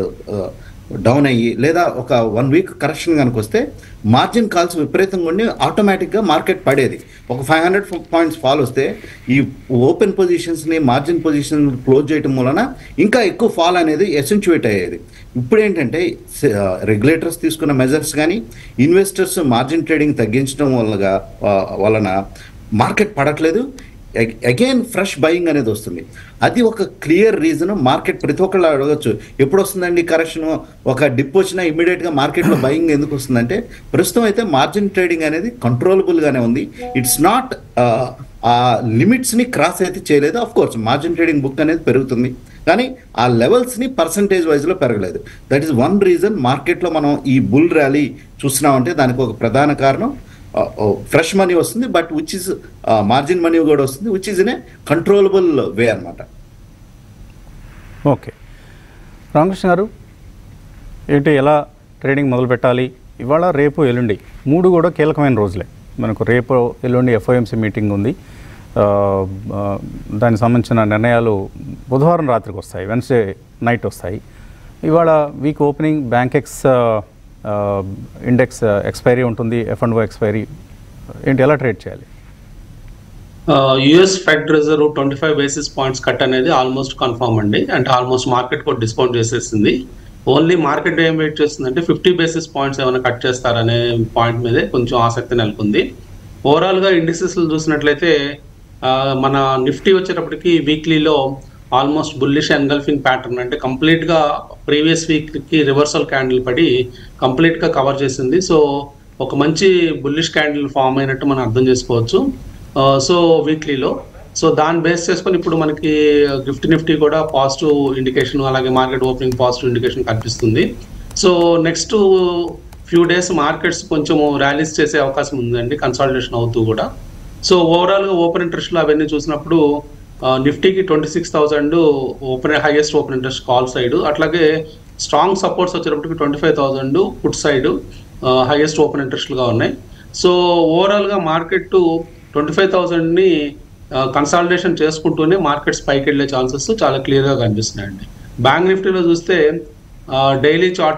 డౌన్ అయ్యి లేదా ఒక వన్ వీక్ కరెక్షన్ కనుక వస్తే మార్జిన్ కాల్స్ విపరీతంగా ఉండి ఆటోమేటిక్గా మార్కెట్ పడేది ఒక ఫైవ్ హండ్రెడ్ పాయింట్స్ ఫాల్ వస్తే ఈ ఓపెన్ పొజిషన్స్ని మార్జిన్ పొజిషన్ క్లోజ్ చేయడం వలన ఇంకా ఎక్కువ ఫాల్ అనేది ఎసెన్చువేట్ అయ్యేది ఇప్పుడు ఏంటంటే రెగ్యులేటర్స్ తీసుకున్న మెజర్స్ కానీ ఇన్వెస్టర్స్ మార్జిన్ ట్రేడింగ్ తగ్గించడం వల్ల వలన మార్కెట్ పడట్లేదు అగైన్ ఫ్రెష్ బయింగ్ అనేది వస్తుంది అది ఒక క్లియర్ రీజన్ మార్కెట్ ప్రతి ఒక్కళ్ళు అడగచ్చు ఎప్పుడు వస్తుందండి కరెక్షన్ ఒక డిప్ వచ్చినా ఇమీడియట్గా మార్కెట్లో బయింగ్ ఎందుకు వస్తుందంటే ప్రస్తుతం అయితే మార్జిన్ ట్రేడింగ్ అనేది కంట్రోలబుల్గానే ఉంది ఇట్స్ నాట్ ఆ లిమిట్స్ని క్రాస్ అయితే చేయలేదు of course margin trading book అనేది పెరుగుతుంది కానీ ఆ లెవెల్స్ని పర్సంటేజ్ వైజ్లో పెరగలేదు దట్ ఈస్ వన్ రీజన్ మార్కెట్లో మనం ఈ బుల్ ర్యాలీ చూస్తున్నామంటే దానికి ఒక ప్రధాన కారణం ఫ్రెష్ మనీ వస్తుంది but which is margin money కూడా వస్తుంది which is in a controllable way అనమాట ఓకే రామకృష్ణ గారు ఏంటి ఎలా ట్రేడింగ్ మొదలు పెట్టాలి ఇవాళ రేపు ఎల్లుండి మూడు కూడా కీలకమైన రోజులే మనకు రేపు ఎల్లుండి ఎఫ్ఓఎంసీ మీటింగ్ ఉంది ఆ, ఆ, దానికి సంబంధించిన నిర్ణయాలు బుధవారం రాత్రికి వస్తాయి వెన్స్డే నైట్ వస్తాయి ఇవాళ week opening Bankex index expiry ఉంటుంది ఎఫ్ అండ్ ఓ ఎక్స్పైరీ ఏంటి ఎలా ట్రేడ్ చేయాలి US Fed Reserve twenty five basis points cut అనేది ఆల్మోస్ట్ కన్ఫర్మ్ అండి అంటే ఆల్మోస్ట్ మార్కెట్ కూడా డిస్కౌంట్ చేసేసింది ఓన్లీ మార్కెట్ ఏం వెయిట్ చేస్తుందంటే ఫిఫ్టీ బేసిస్ పాయింట్స్ ఏమైనా కట్ చేస్తారనే పాయింట్ మీదే కొంచెం ఆసక్తి నెలకొంది ఓవరాల్ గా ఇండిసెస్ చూసినట్లయితే ఆ, మన నిఫ్టీ వచ్చేటప్పటికి వీక్లీలో ఆల్మోస్ట్ బుల్లిష్ ఎన్గల్ఫింగ్ ప్యాటర్న్ అంటే కంప్లీట్ గా ప్రీవియస్ వీక్ కి రివర్సల్ క్యాండిల్ పడి కంప్లీట్ గా కవర్ చేసింది సో ఒక మంచి బుల్లిష్ క్యాండిల్ ఫామ్ అయినట్టు మనం అర్థం చేసుకోవచ్చు సో వీక్లీలో సో దాన్ని బేస్ చేసుకొని ఇప్పుడు మనకి గిఫ్ట్ నిఫ్టీ కూడా పాజిటివ్ ఇండికేషన్ అలాగే మార్కెట్ ఓపెనింగ్ పాజిటివ్ ఇండికేషన్ కనిపిస్తుంది so next few days markets కొంచెం ర్యాలీస్ చేసే అవకాశం ఉందండి కన్సల్టేషన్ అవుతూ కూడా సో ఓవరాల్ గా ఓపెన్ ఇంట్రెస్ట్ అవన్నీ చూసినప్పుడు ఆ, నిఫ్టీకి twenty six thousand open highest open interest call side అట్లాగే స్ట్రాంగ్ సపోర్ట్స్ వచ్చేటప్పటికి twenty five thousand put side highest open ఇంట్రెస్ట్లుగా ఉన్నాయి సో ఓవరాల్గా మార్కెట్ ట్వంటీ ఫైవ్ థౌసండ్ని కన్సాలిడేషన్ చేసుకుంటూనే మార్కెట్స్ పైకి వెళ్ళే ఛాన్సెస్ చాలా క్లియర్గా కనిపిస్తున్నాయండి బ్యాంక్ నిఫ్టీలో చూస్తే డైలీ చార్ట్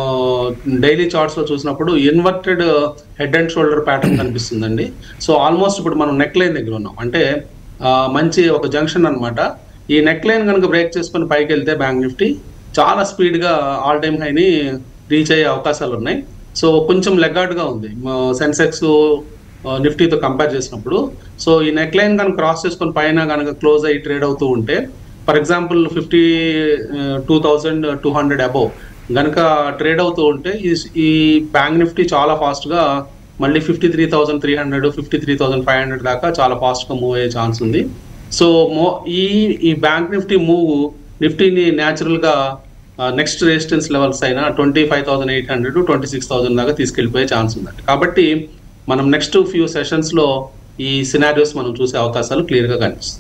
డైలీ చార్ట్స్లో చూసినప్పుడు inverted head and shoulder pattern కనిపిస్తుందండి సో ఆల్మోస్ట్ ఇప్పుడు మనం నెక్ లైన్ దగ్గర ఉన్నాం అంటే ఆ, మంచి ఒక జంక్షన్ అన్నమాట ఈ నెక్ లైన్ కనుక బ్రేక్ చేసుకొని పైకి వెళ్తే బ్యాంక్ నిఫ్టీ చాలా స్పీడ్గా ఆల్ టైమ్ హైని రీచ్ అయ్యే అవకాశాలు ఉన్నాయి సో కొంచెం లెగ్గార్డ్గా ఉంది సెన్సెక్స్ నిఫ్టీతో కంపేర్ చేసినప్పుడు సో ఈ నెక్ లైన్ కనుక క్రాస్ చేసుకొని పైన కనుక క్లోజ్ అయ్యి ట్రేడ్ అవుతూ ఉంటే for example fifty two thousand two hundred above కనుక ట్రేడ్ అవుతూ ఉంటే ఈ ఈ బ్యాంక్ నిఫ్టీ చాలా ఫాస్ట్గా మళ్ళీ fifty three thousand three hundred fifty three thousand five hundred దాకా చాలా ఫాస్ట్గా మూవ్ అయ్యే ఛాన్స్ ఉంది సో మో ఈ ఈ బ్యాంక్ నిఫ్టీ మూవ్ నిఫ్టీని న్యాచురల్గా నెక్స్ట్ రెసిస్టెన్స్ లెవెల్స్ అయినా twenty five thousand eight hundred twenty six thousand దాకా తీసుకెళ్ళిపోయే ఛాన్స్ ఉందండి కాబట్టి మనం నెక్స్ట్ ఫ్యూ సెషన్స్లో ఈ సినారియోస్ మనం చూసే అవకాశాలు క్లియర్గా కనిపిస్తుంది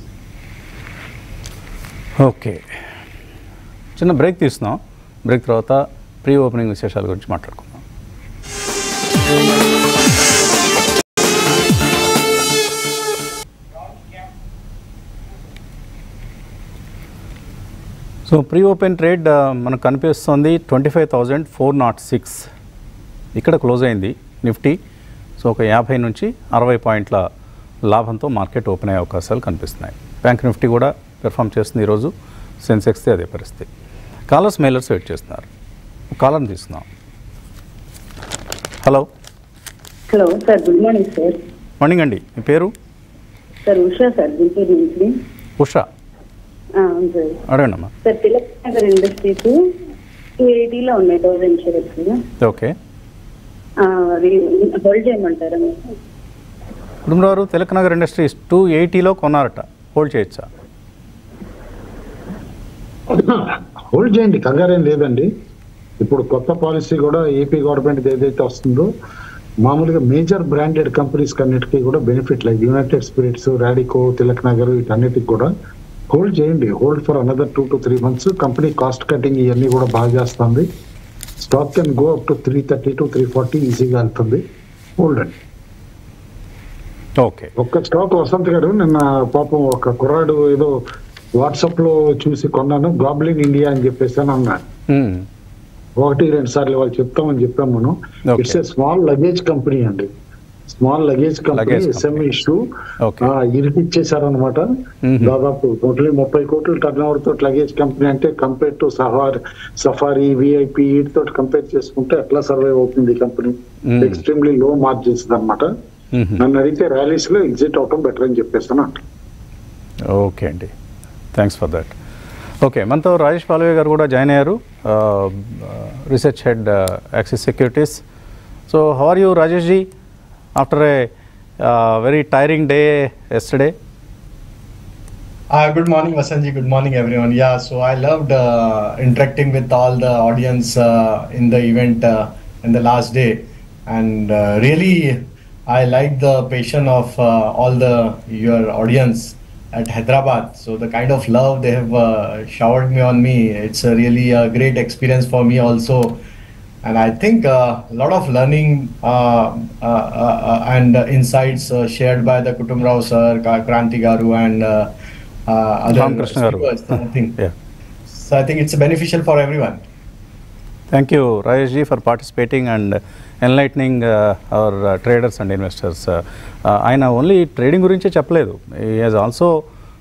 ఓకే చిన్న బ్రేక్ తీస్తున్నాం బ్రేక్ తర్వాత ప్రీ ఓపెనింగ్ విశేషాల గురించి మాట్లాడుకుందాం సో ప్రీ ఓపెన్ ట్రేడ్ ఆ, మనకు కనిపిస్తుంది twenty five thousand four naught six ఇక్కడ క్లోజ్ అయింది నిఫ్టీ సో ఒక యాభై నుంచి అరవై పాయింట్ల లాభంతో మార్కెట్ ఓపెన్ అయ్యే అవకాశాలు కనిపిస్తున్నాయి బ్యాంక్ నిఫ్టీ కూడా పెర్ఫామ్ చేస్తుంది ఈరోజు సెన్సెక్స్ది అదే పరిస్థితి కాలర్స్ మెయిలర్స్ వెయిట్ చేస్తున్నారు కాలర్ని తీసుకుందాం hello hello sir good morning sir morning అండి మీ పేరు సార్ ఉషా సార్ గుంటూరు నుంచి ఉషా ఆ, అవును సార్ అడగండి అమ్మా sir Tilak Nagar Industries two ఎయిటీలో ఉన్నాయి థౌసండ్ షేర్స్ ఓకే అది హోల్డ్ చేయమంటారా మీరు కుటుంబరావు తిలక్ నగర్ ఇండస్ట్రీస్ టూ ఎయిటీలో కొన్నారట హోల్డ్ చేయొచ్చా హోల్డ్ చేయండి కంగారేం లేదండి ఇప్పుడు కొత్త పాలసీ కూడా ఏపీ గవర్నమెంట్ ఏదైతే వస్తుందో మామూలుగా మేజర్ బ్రాండెడ్ కంపెనీస్ అన్నిటికీ కూడా benefit like United Spirits Radico Tilak Nagar వీటన్నిటికి కూడా హోల్డ్ చేయండి hold for another two to three months company cost cutting ఇవన్నీ కూడా బాగా చేస్తుంది stock can go up to three thirty to three forty ఈజీగా వెళ్తుంది హోల్డ్ అండి ఓకే ఒక్క స్టాక్ వసంత్ గారు నిన్న పాపం ఒక కుర్రాడు ఏదో వాట్సాప్ లో చూసి కొన్నాను గాబ్లిన్ ఇండియా అని చెప్పేసి అని అన్నాడు మ్మ్. ఒకటి రెండు సార్లు వాళ్ళు చెప్తామని చెప్పాం మనం Okay. It's a small luggage company అండి small luggage company Luggage company. SME issue Okay. ఇరికిచ్చేసారనమాట Mhm. దాదాపు టోటలీ ముప్పై కోట్ల టర్న్ ఓవర్ తోటి లగేజ్ కంపెనీ అంటే కంపేర్ టు సఫార్ సఫారీ విఐపి వీటితో కంపేర్ చేసుకుంటే ఎట్లా సర్వైవ్ అవుతుంది ఈ company Mhm. Extremely low margins అనమాట మ్మ్. నన్ను అడిగితే ర్యాలీస్ లో ఎగ్జిట్ అవటం బెటర్ అని చెప్పేస్తాను అంట ఓకే అండి థ్యాంక్స్ ఫర్ దట్ ఓకే మనతో రాజేష్ పాల్వే గారు కూడా జాయిన్ అయ్యారు research head Axis Securities so how are you Rajesh ji after a very tiring day yesterday Uh, good morning, Vasanji. Good morning, everyone. Yeah, so I loved uh, interacting with all the audience uh, in the event uh, in the last day, and uh, really, I like the passion of uh, all the your audience at Hyderabad. So the kind of love they have uh, showered me on me, it's a really a great experience for me also. And I think uh, a lot of learning uh, uh, uh, uh, and uh, insights uh, shared by the Kutum Rao sir, Ka- Kranti Garu, and uh, uh, other Ramakrishna Garu. speakers, I think. Yeah. So I think it's beneficial for everyone. Thank you, Rajesh ji, for participating and enlightening uh, our uh, traders and investors. Uh, uh, ఆయన ఓన్లీ ట్రేడింగ్ గురించే చెప్పలేదు ఈ హాజ్ ఆల్సో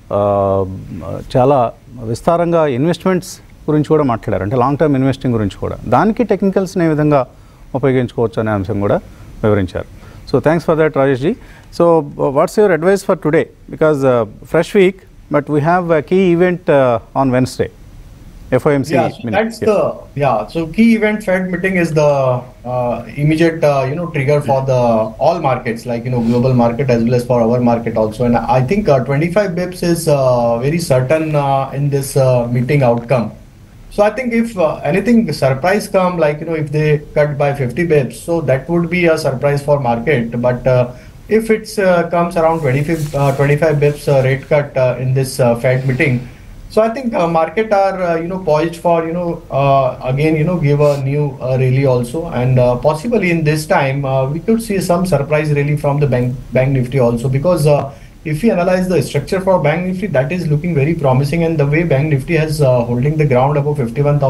చాలా విస్తారంగా ఇన్వెస్ట్మెంట్స్ గురించి కూడా మాట్లాడారు అంటే లాంగ్ టర్మ్ ఇన్వెస్టింగ్ గురించి కూడా దానికి టెక్నికల్స్ని ఏ విధంగా ఉపయోగించుకోవచ్చు అనే అంశం కూడా వివరించారు so thanks for that Rajesh ji so what's your advice for today because fresh week but we have key event on Wednesday FOMC yeah, so minute. that's Yeah. the yeah. So key event Fed meeting is the uh, immediate uh, you know trigger for the all markets like you know global market as well as for our market also. And I think uh, 25 bips is uh, very certain uh, in this uh, meeting outcome. So I think if uh, anything surprise come like you know if they cut by 50 bips, so that would be a surprise for market. But uh, if it's uh, comes around 25 uh, 25 bips uh, rate cut uh, in this uh, Fed meeting, so I think uh, market are uh, you know poised for you know uh, again you know give a new uh, rally also and uh, possibly in this time uh, we could see some surprise rally from the bank bank nifty also because uh, if we analyze the structure for bank nifty that is looking very promising and the way bank nifty has uh, holding the ground above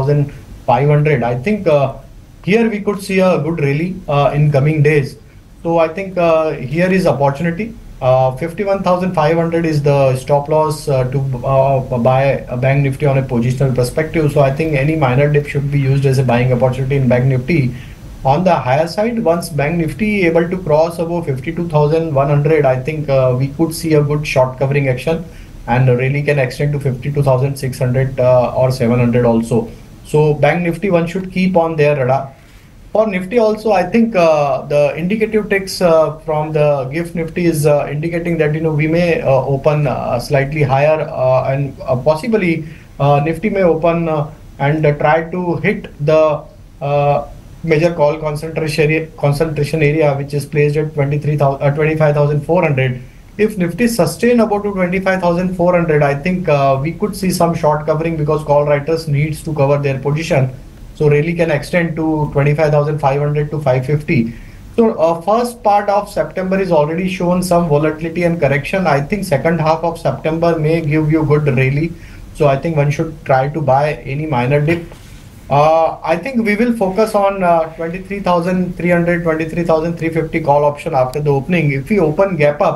51500 I think uh, here we could see a good rally uh, in coming days so I think uh, here is opportunity. Uh, 51,500 is the stop loss uh, to uh, buy a bank nifty on a positional perspective. So I think any minor dip should be used as a buying opportunity in bank nifty. On the higher side, once bank nifty able to cross above 52,100, I think uh, we could see a good short covering action and really can extend to 52,600 uh, or 700 also. So bank nifty one should keep on their radar. For Nifty also, I think uh, the indicative text uh, from the GIFT Nifty is uh, indicating that you know we may uh, open uh, slightly higher uh, and uh, possibly uh, Nifty may open uh, and uh, try to hit the uh, major call concentration area, concentration area which is placed at 23,000 uh, 25,400. If Nifty sustain about to 25,400, I think uh, we could see some short covering because call writers needs to cover their position. So really can extend to 25,500 to 550. So uh, first part of September is already shown some volatility and correction. I think second half of September may give you good rally. So I think one should try to buy any minor dip. Uh, I think we will focus on uh, 23,300, 23,350 call option after the opening. If we open gap up,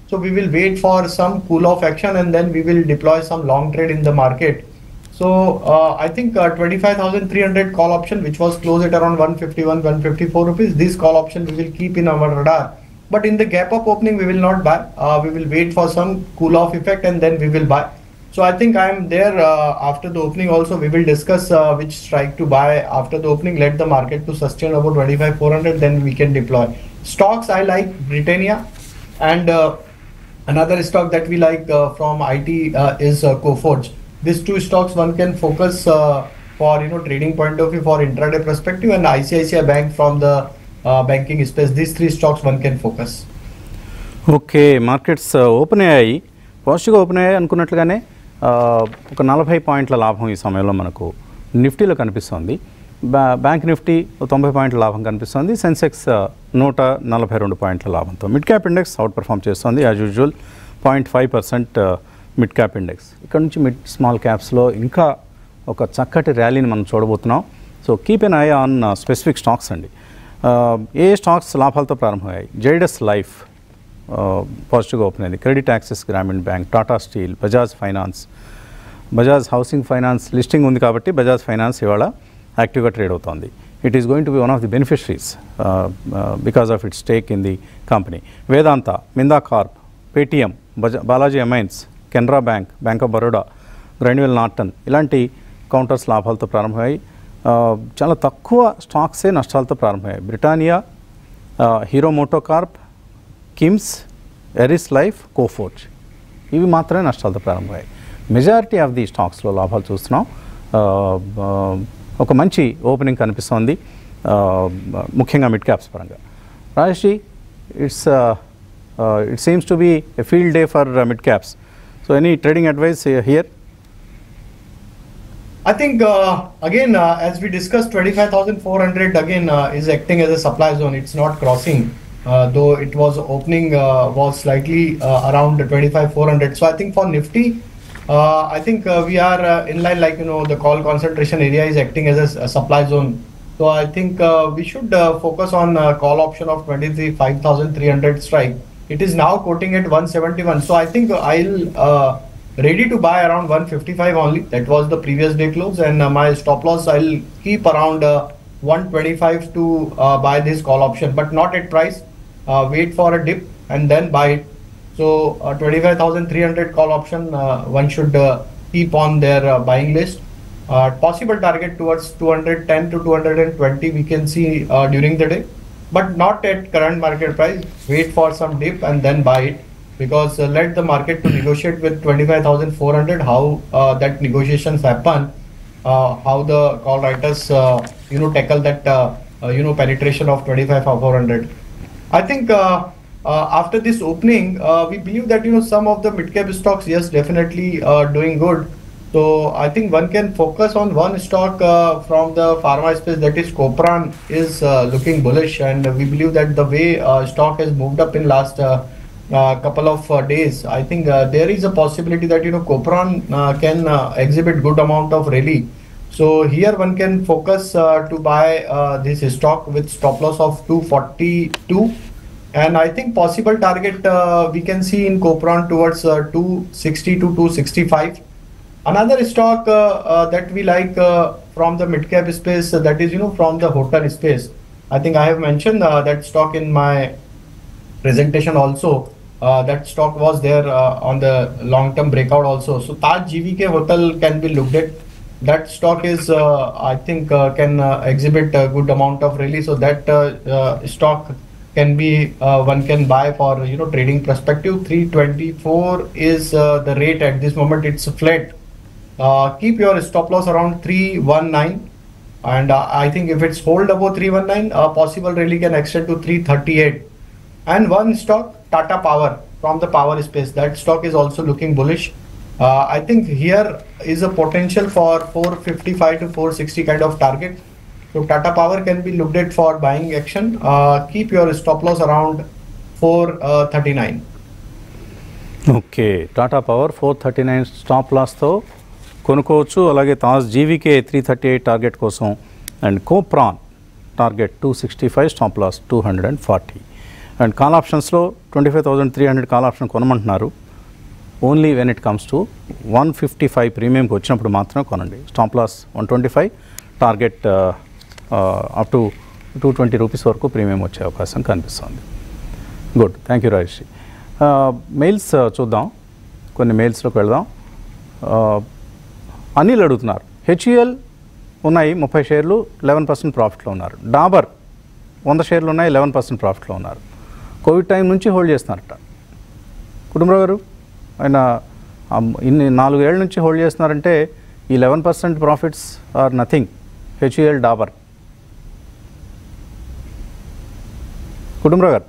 So we will wait for some cool off action and then we will deploy some long trade in the market. So uh, I think uh, 25,300 call option, which was closed at around 151, 154 rupees. This call option we will keep in our radar. But in the gap up opening, we will not buy. Uh, we will wait for some cool off effect and then we will buy. So I think I am there uh, after the opening. Also, we will discuss uh, which strike to buy after the opening. Let the market to sustain about 25 400, then we can deploy. Stocks I like Britannia, and uh, another stock that we like uh, from IT uh, is uh, Coforge. These two stocks one can focus uh, for you know trading point of view for intraday perspective, and ICICI Bank from the uh, banking space. These three stocks one can focus. Okay markets open అయ్యాయి పాజిటివ్గా ఓపెన్ అయ్యాయి అనుకున్నట్లుగానే ఆ, ఒక నలభై పాయింట్ల లాభం ఈ సమయంలో మనకు నిఫ్టీలో కనిపిస్తోంది బ్యా బ్యాంక్ నిఫ్టీ ఒక తొంభై పాయింట్ల లాభం కనిపిస్తోంది సెన్సెక్స్ ఆ, నూట నలభై రెండు పాయింట్ల లాభంతో mid cap index outperform చేస్తోంది as usual point five percent mid cap index ఇక్కడ నుంచి మిడ్ స్మాల్ క్యాప్స్లో ఇంకా ఒక చక్కటి ర్యాలీని మనం చూడబోతున్నాం so keep an eye on specific stocks అండి ఆ, ఏ స్టాక్స్ లాభాలతో ప్రారంభమయ్యాయి జైడస్ లైఫ్ పాజిటివ్గా ఓపెన్ అయింది credit access Grameen bank Tata steel Bajaj finance Bajaj housing finance listing ఉంది కాబట్టి బజాజ్ ఫైనాన్స్ ఇవాళ యాక్టివ్గా ట్రేడ్ అవుతోంది it is going to be one of the beneficiaries because of it stake in the company Vedanta Minda corp Paytm బజా Balaji amines Canara bank bank of Baroda గ్రైన్వెల్ Norton ఇలాంటి కౌంటర్స్ లాభాలతో ప్రారంభమయ్యాయి ఆ, చాలా తక్కువ స్టాక్సే నష్టాలతో ప్రారంభమయ్యాయి బ్రిటానియా ఆ, hero motocorp KIMS Eris life Coforge ఇవి మాత్రమే నష్టాలతో ప్రారంభమయ్యాయి మెజారిటీ ఆఫ్ ది స్టాక్స్లో లాభాలు చూస్తున్నాం ఆ, ఆ, ఒక మంచి ఓపెనింగ్ కనిపిస్తోంది ఆ, ముఖ్యంగా మిడ్ క్యాప్స్ పరంగా Rajesh it's it seems to be a field day for mid caps so any trading advice here I think uh, again, uh, as we discussed, 25,400 again uh, is acting as a supply zone. It's not crossing, uh, though it was opening uh, was slightly uh, around 25,400. So I think for Nifty, uh, I think uh, we are uh, in line, like you know, the call concentration area is acting as a s- a, supply zone. So I think uh, we should uh, focus on uh, call option of 23,300 strike. It is now quoting at 171. So I think I'll. Uh, ready to buy around 155 only that was the previous day close and uh, my stop loss i'll keep around uh, 125 to uh, buy this call option but not at price uh, wait for a dip and then buy it so uh, 25300 call option uh, one should uh, keep on their uh, buying list uh, possible target towards 210 to 220 we can see uh, during the day but not at current market price wait for some dip and then buy it because uh, let the market to negotiate with 25400 how uh, that negotiations happen uh, how the call writers uh, you know tackle that uh, uh, you know penetration of 25400 i think uh, uh, after this opening uh, we believe that you know some of the mid cap stocks yes definitely uh, doing good so I think one can focus on one stock uh, from the pharma space that is Copran is uh, looking bullish and we believe that the way uh, stock has moved up in last uh, uh, couple of uh, days, I think uh, there is a possibility that you know Copran uh, can uh, exhibit good amount of rally. So here one can focus uh, to buy uh, this stock with stop loss of 242 and I think possible target uh, we can see in Copron towards uh, 260 to 265. Another stock uh, uh, that we like uh, from the mid cap space uh, that is you know from the hotel space. I think I have mentioned uh, that stock in my presentation also. Uh, that stock was there uh, on the long term breakout also. So Taj GVK Hotel can be looked at. That stock is uh, I think uh, can uh, exhibit a good amount of rally. So that uh, uh, stock can be uh, one can buy for you know trading perspective 324 is uh, the rate at this moment it's flat uh, keep your stop loss around 319 and uh, i think if it's hold above 319 uh, possible really can extend to 338 and one stock tata power from the power space that stock is also looking bullish uh, i think here is a potential for 455 to 460 kind of target so Tata Power can be looked at for buying action. Uh, keep your stop loss around 439. Okay Tata power four thirty nine stop లాస్తో కొనుక్కోవచ్చు అలాగే Taj GVK three thirty eight target కోసం and Kopran target two sixty five stop loss two hundred and forty and call ఆప్షన్స్లో twenty five thousand three hundred call option కొనమంటున్నారు only when it comes to one fifty five ప్రీమియంకి వచ్చినప్పుడు మాత్రమే కొనండి stop loss one twenty five target up to two twenty rupees వరకు ప్రీమియం వచ్చే అవకాశం కనిపిస్తుంది good thank you Rajesh mails చూద్దాం కొన్ని మెయిల్స్లోకి వెళ్దాం Uh, అనిల్ అడుగుతున్నారు హెచ్యుఎల్ ఉన్నాయి ముప్పై షేర్లు లెవెన్ పర్సెంట్ ప్రాఫిట్లో ఉన్నారు డాబర్ వంద షేర్లు ఉన్నాయి లెవెన్ పర్సెంట్ ప్రాఫిట్లో ఉన్నారు కోవిడ్ టైం నుంచి హోల్డ్ చేస్తున్నారట కుటుంబరావు గారు ఆయన ఆ ఇన్ని నాలుగేళ్ల నుంచి హోల్డ్ చేస్తున్నారంటే ఈ eleven percent profits are nothing HUL Dabur Kutumbarao garu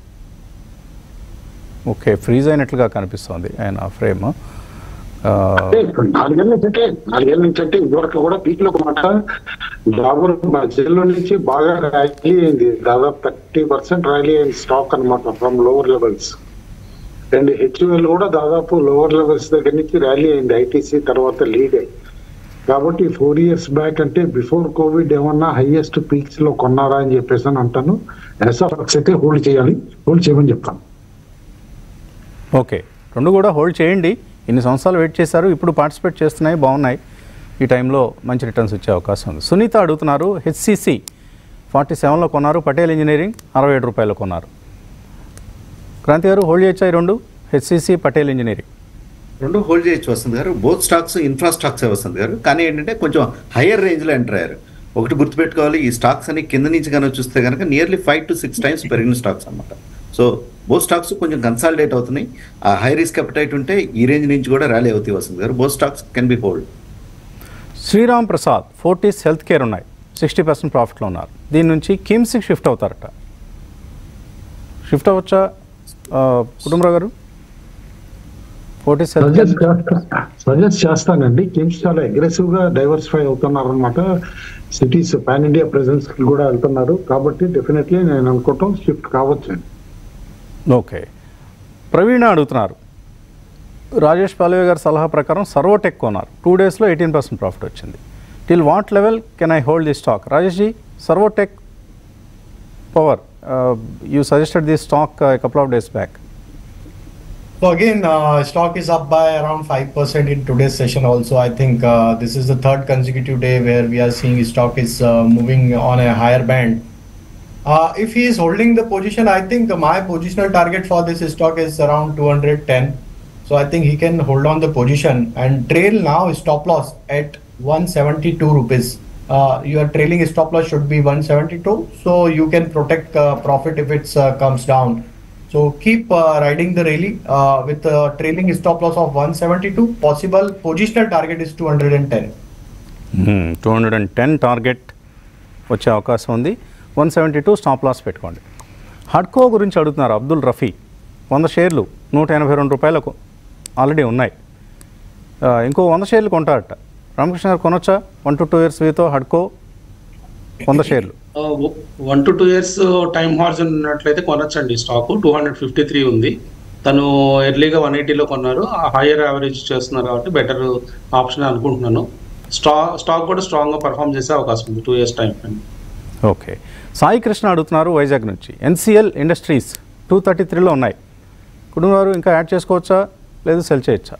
okay freeze అయినట్లుగా కనిపిస్తోంది ఆయన ఫ్రేమ్ అంటే ఇప్పుడు నాలుగేళ్ళ నుంచి అంటే నాలుగేళ్ళ నుంచి అంటే ఇదివరకు కూడా పీక్ లో ఒక మాట డాబర్ మధ్యలో నుంచి బాగా ర్యాలీ అయింది దాదాపు థర్టీ పర్సెంట్ ర్యాలీ అయింది స్టాక్ అన్నమాట from lower levels and HUL కూడా దాదాపు లోవర్ లెవెల్స్ దగ్గర నుంచి ర్యాలీ అయింది ఐటీసీ తర్వాత లీడ్ అయింది కాబట్టి ఫోర్ ఇయర్స్ బ్యాక్ అంటే బిఫోర్ కోవిడ్ ఏమన్నా హైయెస్ట్ పీక్స్ లో కొన్నారా అని చెప్పేసి అని అంటాను ఎస్ఆర్ఎక్స్ అయితే హోల్డ్ చేయాలి హోల్డ్ చేయమని చెప్తాను ఓకే రెండు కూడా హోల్డ్ చేయండి ఇన్ని సంవత్సరాలు వెయిట్ చేశారు ఇప్పుడు పార్టిసిపేట్ చేస్తున్నాయి బాగున్నాయి ఈ టైంలో మంచి రిటర్న్స్ వచ్చే అవకాశం ఉంది సునీత అడుగుతున్నారు హెచ్సిసి ఫార్టీ సెవెన్లో కొన్నారు పటేల్ ఇంజనీరింగ్ అరవై ఏడు రూపాయలు కొన్నారు క్రాంతి గారు హోల్డ్ చేయొచ్చా ఈ రెండు హెచ్సిసి పటేల్ ఇంజనీరింగ్ రెండు హోల్డ్ చేయొచ్చు వస్తుంది garu both stocks infra stocks వస్తుంది గారు కానీ ఏంటంటే కొంచెం హయ్యర్ రేంజ్లో ఎంటర్ అయ్యారు ఒకటి గుర్తుపెట్టుకోవాలి ఈ స్టాక్స్ అని కింద నుంచి కనుక చూస్తే కనుక nearly five to six times పెరిగిన స్టాక్స్ అన్నమాట సో బోత్ స్టాక్స్ కొంచెం కన్సాలిడేట్ అవుతున్నాయి ఆ హై రిస్క్ అపటైట్ ఉంటే ఈ రేంజ్ నుంచి కూడా ర్యాలీ అవుతాయి వస్తుంది garu both stocks can be hold Shriram Prasad Fortis health care ఉన్నాయి సిక్స్టీ పర్సెంట్ ప్రాఫిట్లో ఉన్నారు దీని నుంచి కిమ్స్కి షిఫ్ట్ అవుతారట షిఫ్ట్ అవ్వచ్చా ఆ, Kutumbarao garu Fortis health care suggest suggest చేస్తానండి కిమ్స్ చాలా అగ్రెసివ్ గా డైవర్సిఫై అవుతున్నారు అనమాట సిటీస్ పాన్ ఇండియా ప్రెసెన్స్ కి కూడా వెళ్తున్నారు కాబట్టి డెఫినెట్లీ నేను అనుకోవటం షిఫ్ట్ కావచ్చు ఓకే ప్రవీణ అడుగుతున్నారు రాజేష్ పాలవే గారి సలహా ప్రకారం సర్వోటెక్ కొన్నారు టూ డేస్లో ఎయిటీన్ పర్సెంట్ ప్రాఫిట్ వచ్చింది till what level can I hold the stock Rajesh ji Servotech power you suggested the stock couple of days back So again, uh, stock is up by around 5% in today's session also. I think uh, this is the third consecutive day where we are seeing stock is uh, moving on a higher band. Uh, if he is holding the position, I think my positional target for this stock is around 210. So I think he can hold on the position and trail now stop loss at 172 rupees. Uh, your trailing stop loss should be 172, so you can protect uh, profit if it uh, comes down. So keep uh, riding the rally uh, with a trailing stop loss of 172. Possible positional target is 210. Two hundred and ten target వచ్చే అవకాశం ఉంది one seventy two stop loss పెట్టుకోండి హడ్కో గురించి అడుగుతున్నారు అబ్దుల్ రఫీ వంద షేర్లు నూట ఎనభై రెండు రూపాయలకు ఆల్రెడీ ఉన్నాయి ఆ, ఇంకో వంద షేర్లు కొంటారట రామకృష్ణ గారు కొనొచ్చా వన్ టు టూ ఇయర్స్ వీతో హడ్కో వంద షేర్లు one to two years time horizon ఉన్నట్లయితే కొనొచ్చండి stock two hundred fifty three ఉంది తను ఎర్లీగా వన్ ఎయిటీలో కొన్నారు హైయర్ యావరేజ్ చేస్తున్నారు కాబట్టి బెటర్ ఆప్షన్ అనుకుంటున్నాను స్టా స్టాక్ కూడా స్ట్రాంగ్గా పర్ఫామ్ చేసే అవకాశం ఉంది two years time frame okay Sai Krishna అడుగుతున్నారు వైజాగ్ నుంచి ఎన్సిఎల్ ఇండస్ట్రీస్ టూ థర్టీ త్రీలో ఉన్నాయి కుటుంబం వారు ఇంకా యాడ్ చేసుకోవచ్చా లేదు సెల్ చేయొచ్చా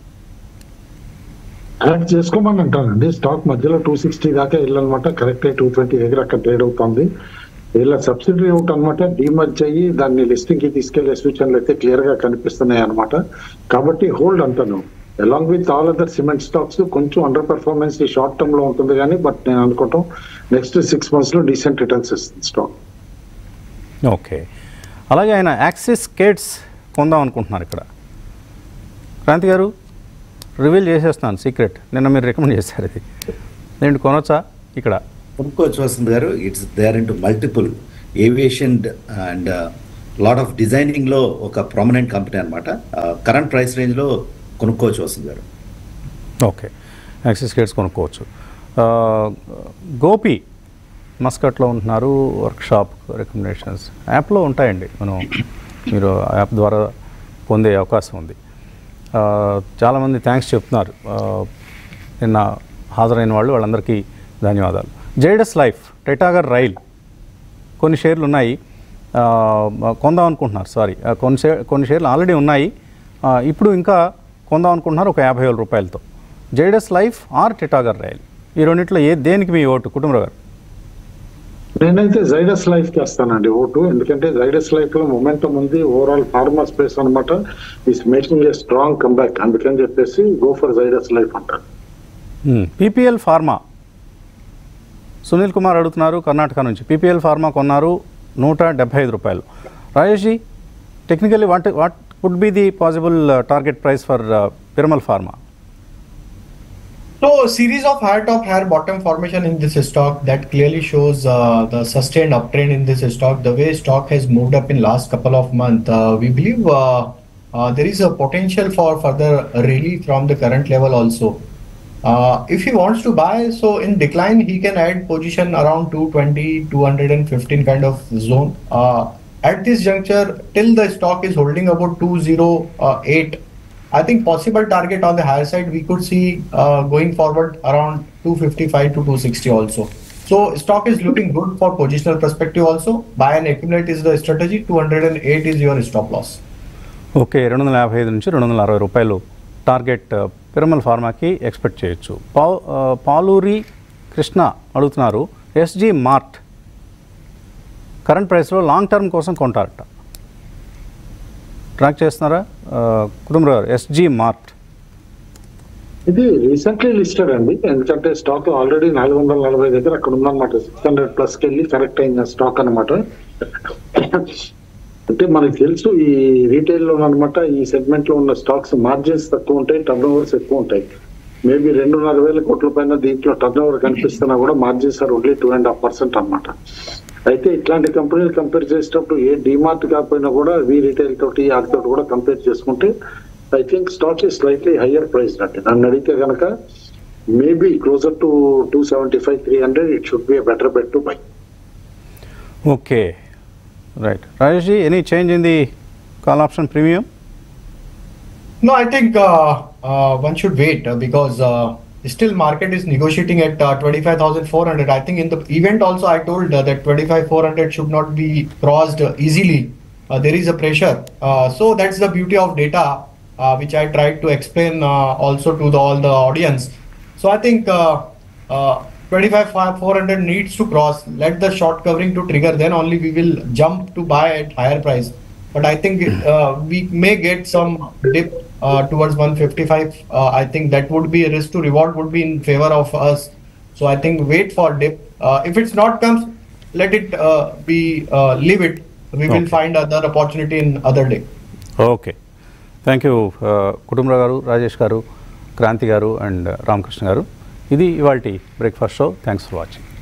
యాడ్ చేసుకోమని అంటానండి స్టాక్ మధ్యలో టూ సిక్స్టీ దాకా వెళ్ళాలన్నమాట కరెక్ట్ టూ ట్వంటీ దగ్గర అక్కడ ట్రేడ్ అవుతుంది ఇలా సబ్సిడీ అవుట్ అనమాట డిమర్జ్ అయ్యి దాన్ని లిస్టింగ్ కి తీసుకెళ్లే సూచనలు అయితే క్లియర్ గా కనిపిస్తున్నాయి అనమాట కాబట్టి హోల్డ్ అంటాను along with all other cement stocks కొంచెం అండర్ పెర్ఫార్మెన్స్ ఈ షార్ట్ టర్మ్ లో ఉంటుంది కానీ బట్ నేను అనుకోవటం నెక్స్ట్ సిక్స్ మంత్స్ లో డీసెంట్ రిటర్న్స్ ఇస్తుంది స్టాక్ ఓకే అలాగే ఆయన యాక్సిస్ కేట్స్ కొందాం అనుకుంటున్నారు ఇక్కడ క్రాంతి గారు రివీల్ చేసేస్తున్నాను సీక్రెట్ నిన్న మీరు రికమెండ్ చేశారు ఇది నేను కొనొచ్చా ఇక్కడ కొనుక్కోవచ్చు Vasanth garu it's there into multiple aviation and lot of డిజైనింగ్లో ఒక ప్రామినెంట్ కంపెనీ అనమాట కరెంట్ ప్రైస్ రేంజ్లో కొనుక్కోవచ్చు వసంత్ గారు ఓకే యాక్సిస్ కేట్స్ కొనుక్కోవచ్చు ఆ, గోపి మస్కట్లో ఉంటున్నారు వర్క్షాప్ రికమెండేషన్స్ యాప్లో ఉంటాయండి మనం మీరు యాప్ ద్వారా పొందే అవకాశం ఉంది ఆ, చాలామంది థ్యాంక్స్ చెప్తున్నారు ఆ, నిన్న హాజరైన వాళ్ళు వాళ్ళందరికీ ధన్యవాదాలు జైడస్ లైఫ్ టెటాగర్ రైల్ కొన్ని షేర్లు ఉన్నాయి ఆ, కొందాం అనుకుంటున్నారు సారీ ఆ, కొన్ని షేర్ కొన్ని షేర్లు ఆల్రెడీ ఉన్నాయి ఆ, ఇప్పుడు ఇంకా కొందాం అనుకుంటున్నారు ఒక యాభై వేల రూపాయలతో Zydus life or Titagarh rail ఈ రెండింటిలో ఏ దేనికి మీ ఓటు కుటుంబరావు గారు నేనైతే జైడస్ లైఫ్ కి వేస్తానండి ఓటు ఎందుకంటే జైడస్ లైఫ్ లో మొమెంటం ఉంది ఓవరాల్ ఫార్మా స్పేస్ అనమాట is making a strong comeback అందుకని చెప్పేసి గో ఫర్ జైడస్ లైఫ్ అంటారు పీపీఎల్ ఫార్మా సునీల్ కుమార్ అడుగుతున్నారు కర్ణాటక నుంచి పీపీఎల్ ఫార్మా కొన్నారు నూట డెబ్బై ఐదు రూపాయలు Rajesh ji technically what what would be the possible target price for Piramal pharma So, series of higher top, higher bottom formation in this stock that clearly shows uh, the sustained uptrend in this stock. The way stock has moved up in last couple of months, uh, we believe uh, uh, there is a potential for further rally from the current level also. Uh, if he wants to buy, so in decline he can add position around 220, 215 kind of zone. Uh, at this juncture, till the stock is holding about 208. I think possible target on the higher side we could see uh, going forward around 255 to 260 also. So stock is looking good for positional perspective also. Buy and accumulate is the strategy. 208 is your stop loss. Okay రెండు వందల యాభై ఐదు నుంచి రెండు వందల అరవై రూపాయలు టార్గెట్ పిరమల్ ఫార్మాకి ఎక్స్పెక్ట్ చేయొచ్చు పా ఆ, పాలూరి కృష్ణ అడుగుతున్నారు ఎస్జీ మార్ట్ కరెంట్ ప్రైస్లో లాంగ్ టర్మ్ కోసం కొంటారట ట్రాక్ చేస్తున్నారా ఆ, కుటుంబరావు గారు ఎస్జీ మార్ట్ ఇది రీసెంట్లీ లిస్టెడ్ అండి ఎందుకంటే స్టాక్ ఆల్రెడీ నాలుగు వందల నలభై దగ్గర అక్కడ ఉందన్నమాట సిక్స్ హండ్రెడ్ ప్లస్ కి వెళ్ళి కరెక్ట్ అయిన స్టాక్ అన్నమాట అంటే మనకి తెలుసు ఈ రీటైల్ లో అనమాట ఈ సెగ్మెంట్ లో ఉన్న స్టాక్స్ మార్జిన్స్ తక్కువ ఉంటాయి టర్న్ ఓవర్స్ ఎక్కువ ఉంటాయి మేబీ రెండున్నర వేల కోట్ల పైన దీంట్లో టర్న్ ఓవర్ కనిపిస్తున్నా కూడా margins are only two and half percent అనమాట అయితే ఇట్లాంటి కంపెనీలు కంపేర్ చేసేటప్పుడు ఏ డిమార్ట్ కాకపోయినా కూడా వి రీటైల్ తోటి వాటితో కూడా కంపేర్ చేసుకుంటే I think stock is slightly higher price అంటే నన్ను అడిగితే కనుక maybe closer to two seventy five three hundred it should be better bet to buy okay right Rajesh ji any change in the call option premium No, I think uh, uh, one should wait uh, because uh, still market is negotiating at uh, 25,400. I think in the event also I told uh, that 25,400 should not be crossed uh, easily. Uh, there is a pressure. Uh, so that's the beauty of data, uh, which I tried to explain uh, also to the, all the audience. So I think uh, uh, 25,400 needs to cross. Let the short covering to trigger. Then only we will jump to buy at higher price. But I think uh, we may get some dip uh, towards 155. Uh, I think that would be a risk to reward would be in favor of us. So I think wait for dip. Uh, if it's not comes, let it uh, be uh, leave it. We will Okay. find other opportunity in other day. Okay thank you Kutumbarao garu Rajesh గారు క్రాంతి గారు అండ్ రామకృష్ణ గారు ఇది ఇవాళ breakfast show thanks for watching